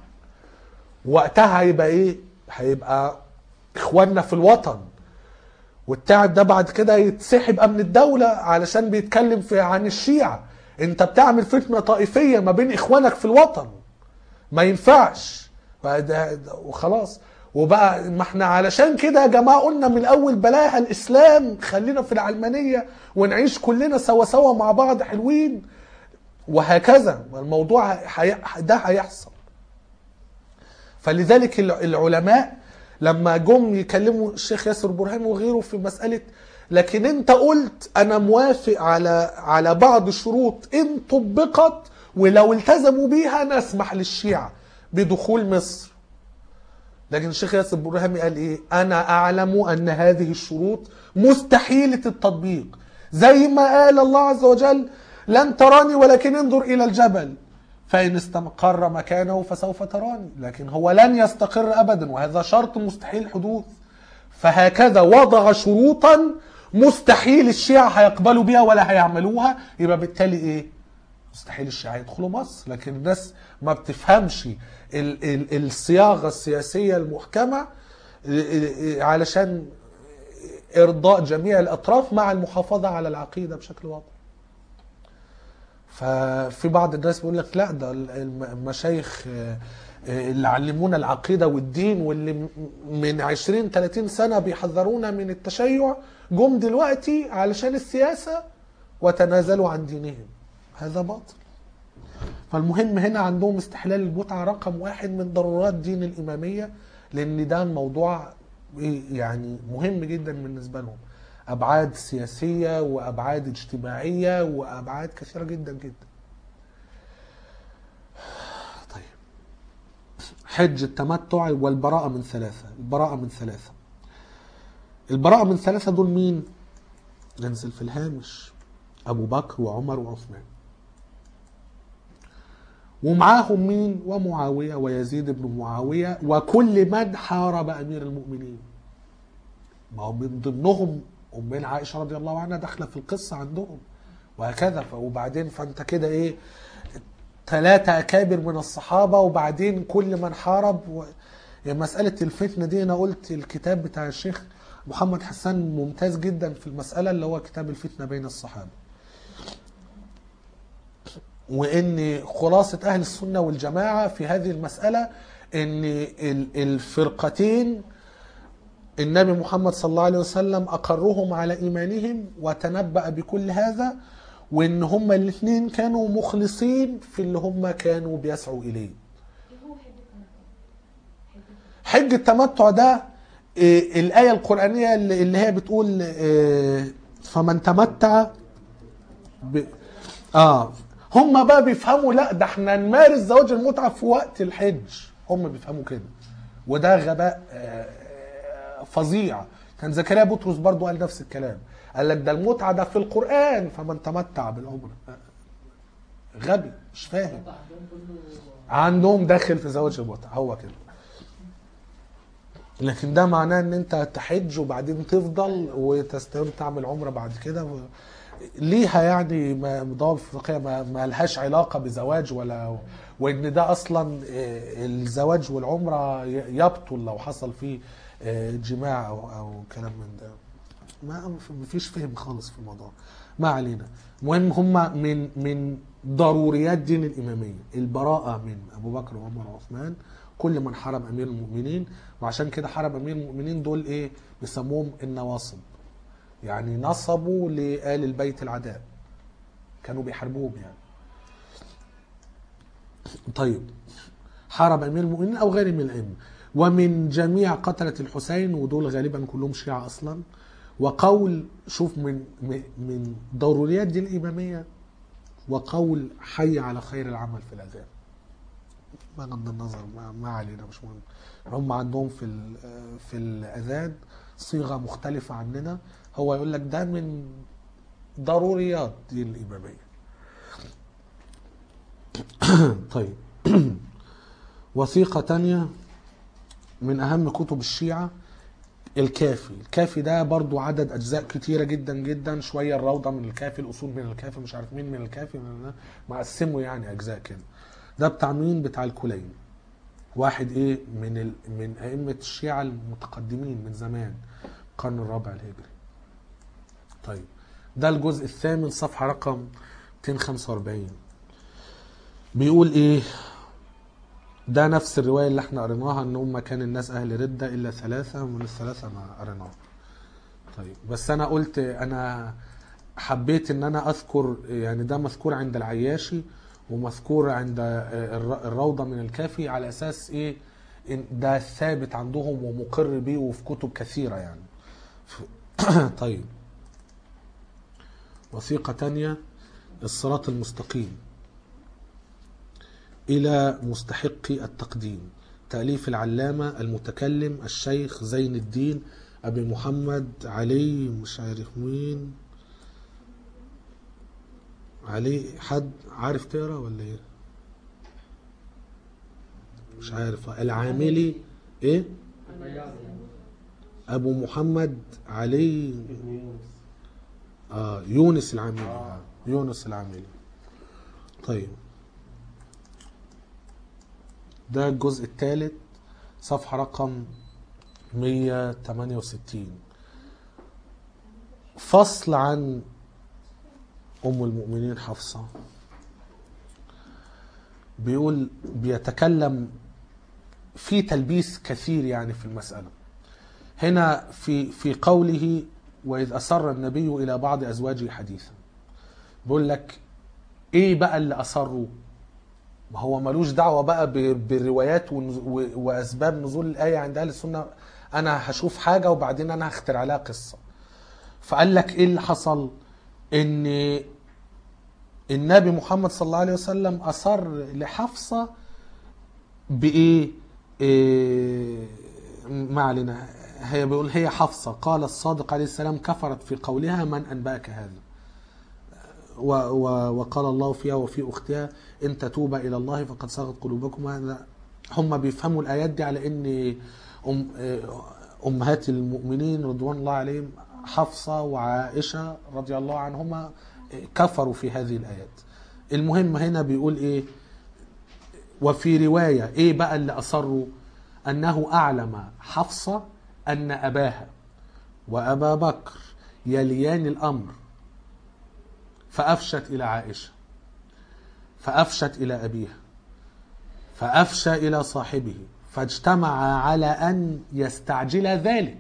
وقتها هيبقى ايه هيبقى اخواننا في الوطن والتعب ده بعد كده يتسحب امن الدولة علشان بيتكلم في عن الشيعة انت بتعمل فتنة طائفية ما بين اخوانك في الوطن ما ينفعش فده- ده- وخلاص وبقى ما احنا علشان كده يا جماعه قلنا من الاول بلاها الاسلام خلينا في العلمانيه ونعيش كلنا سوا سوا مع بعض حلوين وهكذا الموضوع هي... ده هيحصل فلذلك الع- العلماء لما جم يكلموا الشيخ ياسر برهان وغيره في مسألة لكن انت قلت انا موافق على على بعض الشروط ان طبقت ولو التزموا بيها نسمح للشيعة بدخول مصر لكن الشيخ ياسر برهامي قال ايه انا اعلم ان هذه الشروط مستحيلة التطبيق زي ما قال الله عز وجل لن تراني ولكن انظر الى الجبل فإن استقر مكانه فسوف تراني لكن هو لن يستقر أبدا وهذا شرط مستحيل الحدوث فهكذا وضع شروطا مستحيل الشيعة هيقبلوا بها ولا هيعملوها يبقى بالتالي ايه مستحيل الشيعة يدخلوا مصر لكن الناس ما بتفهمش ال ال الصياغة السياسية المحكمة ال- ال- علشان إرضاء جميع الأطراف مع المحافظة على العقيدة بشكل واضح ففي بعض الناس بيقول لك لا ده الم- المشايخ آه، آه، اللي علمونا العقيدة والدين واللي م- من 20 30 سنة بيحذرونا من التشيع جم دلوقتي علشان السياسة وتنازلوا عن دينهم هذا باطل فالمهم هنا عندهم استحلال المتعة رقم واحد من ضرورات دين الإمامية لأن ده موضوع إيه يعني مهم جدا بالنسبة لهم أبعاد سياسية وأبعاد اجتماعية وأبعاد كثيرة جدا جدا طيب حج التمتع والبراءة من ثلاثة البراءة من ثلاثة البراءة من ثلاثة دول مين؟ ننزل في الهامش أبو بكر وعمر وعثمان ومعاهم مين ومعاوية ويزيد بن معاوية وكل من حارب أمير المؤمنين ما هو من ضمنهم أمنا عائشة رضي الله عنها داخلة في القصة عندهم وهكذا ف- وبعدين فأنت كده إيه ثلاثة أكابر من الصحابة وبعدين كل من حارب و... يعني مسألة الفتنة دي أنا قلت الكتاب بتاع الشيخ محمد حسان ممتاز جدا في المسألة اللي هو كتاب الفتنة بين الصحابة وان خلاصه اهل السنه والجماعه في هذه المساله ان ال- الفرقتين النبي محمد صلى الله عليه وسلم اقرهم على ايمانهم وتنبأ بكل هذا وان هما الاثنين كانوا مخلصين في اللي هما كانوا بيسعوا اليه ايه هو حج التمتع؟ حج التمتع ده إيه، الآية القرآنية اللي اللي هي بتقول إيه، فمن تمتع ب... اه هم بقى بيفهموا لا ده احنا نمارس زواج المتعة في وقت الحج هم بيفهموا كده وده غباء آه، فظيع كان زكريا بطرس برضو قال نفس الكلام قال لك ده المتعة ده في القرآن فمن تمتع بالعمرة غبي مش فاهم ده عندهم كله عندهم داخل في زواج المتعة هو كده لكن ده معناه ان انت تحج وبعدين تفضل وتستمتع بالعمره بعد كده و... ليها يعني ما- ضوابط فقهيه ما, ما لهاش علاقه بزواج ولا وان ده اصلا آه، الزواج والعمره ي- يبطل لو حصل فيه آه، جماع او او كلام من ده ما ما فيش فهم خالص في الموضوع ما علينا المهم هم من من ضروريات دين الاماميه البراءه من ابو بكر وعمر وعثمان كل من حرم امير المؤمنين وعشان كده حرم امير المؤمنين دول ايه بيسموهم النواصب يعني نصبوا لآل البيت العداء كانوا بيحاربوهم يعني طيب حارب امير المؤمنين او غيره من الائمه ومن جميع قتله الحسين ودول غالبا كلهم شيعه اصلا وقول شوف من من- من ضروريات دي الاماميه وقول حي على خير العمل في الاذان بغض النظر ما, ما علينا مش مهم هم عندهم في ال- في الاذان صيغه مختلفه عننا هو يقول لك ده من ضروريات دي الاماميه طيب وثيقه تانية من اهم كتب الشيعه الكافي الكافي ده برضو عدد اجزاء كتيره جدا جدا شويه الروضه من الكافي الاصول من الكافي مش عارف مين من الكافي من مقسمه يعني اجزاء كده ده بتاع مين بتاع الكلين واحد ايه من ال... من ائمه الشيعه المتقدمين من زمان القرن الرابع الهجري طيب ده الجزء الثامن صفحه رقم 245 بيقول ايه ده نفس الروايه اللي احنا قريناها ان هم كان الناس اهل رده الا ثلاثه ومن الثلاثه ما قريناها طيب بس انا قلت انا حبيت ان انا اذكر يعني ده مذكور عند العياشي ومذكور عند الر- الروضه من الكافي على اساس ايه إن ده ثابت عندهم ومقر بيه وفي كتب كثيره يعني ف- طيب وثيقه تانية الصراط المستقيم إلى مستحق التقديم تأليف العلامة المتكلم الشيخ زين الدين أبي محمد علي مش عارف مين علي حد عارف تقرا ولا ايه مش عارف العاملي ايه ابو محمد علي ابن يونس اه يونس العاملي آه. يونس العاملي طيب ده الجزء الثالث صفحة رقم 168 فصل عن أم المؤمنين حفصة بيقول بيتكلم في تلبيس كثير يعني في المسألة هنا في في قوله وإذ أسر النبي إلى بعض أزواجه حديثا بيقول لك إيه بقى اللي أسروا ما هو ملوش دعوة بقى ب- بالروايات ونز- و- وأسباب نزول الآية عند أهل السنة أنا هشوف حاجة وبعدين أنا هخترع لها قصة فقال لك إيه اللي حصل إن النبي محمد صلى الله عليه وسلم أصر لحفصة بإيه إيه ما علينا هي بيقول هي حفصة قال الصادق عليه السلام كفرت في قولها من أنبأك هذا و و وقال الله فيها وفي أختها إن تتوبا إلى الله فقد صغت قلوبكما هذا هم بيفهموا الآيات دي على إن أم أمهات المؤمنين رضوان الله عليهم حفصة وعائشة رضي الله عنهما كفروا في هذه الآيات المهم هنا بيقول إيه وفي رواية إيه بقى اللي أصروا أنه أعلم حفصة أن أباها وأبا بكر يليان الأمر فأفشت إلى عائشة فأفشت إلى أبيها فأفشى إلى صاحبه فاجتمع على أن يستعجل ذلك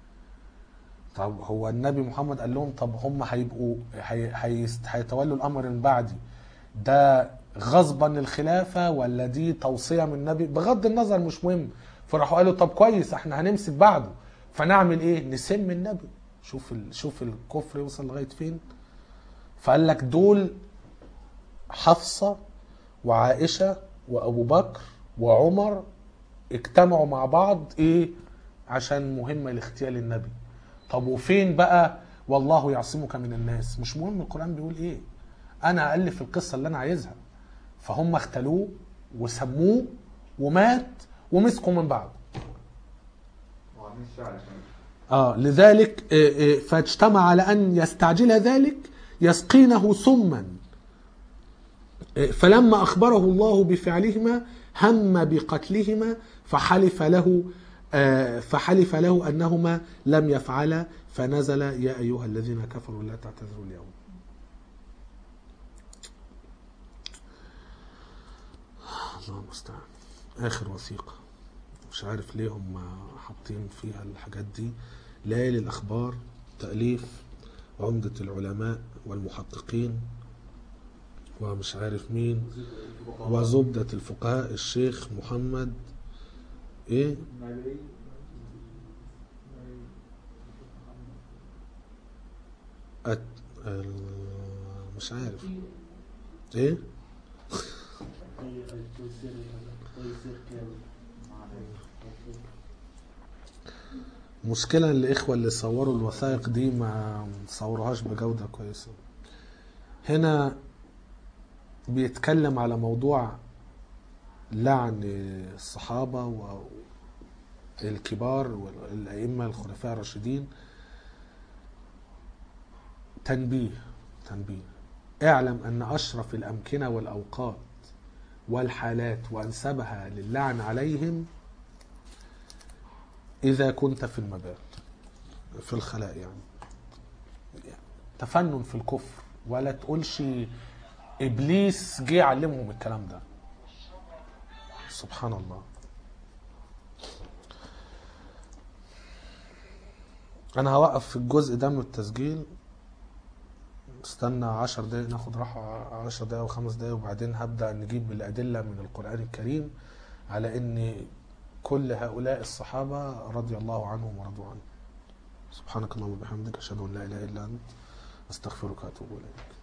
طب هو النبي محمد قال لهم طب هم هيبقوا هي- هيست- هيتولوا الأمر من بعدي ده غصبا الخلافة ولا دي توصية من النبي بغض النظر مش مهم فراحوا قالوا طب كويس احنا هنمسك بعده فنعمل ايه نسم النبي شوف ال... شوف الكفر يوصل لغاية فين فقال لك دول حفصة وعائشة وأبو بكر وعمر اجتمعوا مع بعض ايه عشان مهمة لاغتيال النبي طب وفين بقى والله يعصمك من الناس مش مهم القرآن بيقول ايه انا ألف القصة اللي انا عايزها فهم اختلوه وسموه ومات ومسكوا من بعده وعاملين الشعر عشان آه لذلك آه، آه، فاجتمع على أن يستعجل ذلك يسقينه سما آه، فلما أخبره الله بفعلهما هم بقتلهما فحلف له آه، فحلف له أنهما لم يفعلا فنزل يا أيها الذين كفروا لا تعتذروا اليوم الله المستعان آخر وثيقة مش عارف ليه هم حاطين فيها الحاجات دي ليالي الأخبار تأليف عمدة العلماء والمحققين ومش عارف مين وزبدة الفقهاء الشيخ محمد ايه نبي أت... ال- مش عارف ايه تيسير تيسير كامل مشكلة الإخوة اللي صوروا الوثائق دي ما صوروهاش بجودة كويسة هنا بيتكلم على موضوع لعن الصحابة والكبار والأئمة الخلفاء الراشدين تنبيه تنبيه اعلم أن أشرف الأمكنة والأوقات والحالات وأنسبها للعن عليهم إذا كنت في المبات في الخلاء يعني تفنن في الكفر ولا تقولش إبليس جه علمهم الكلام ده سبحان الله أنا هوقف في الجزء ده من التسجيل استنى عشر دقايق ناخد راحة عشر دقايق وخمس دقايق وبعدين هبدأ نجيب الأدلة من القرآن الكريم على أن كل هؤلاء الصحابة رضي الله عنهم ورضوا عنه سبحانك اللهم وبحمدك أشهد أن لا إله إلا أنت أستغفرك وأتوب إليك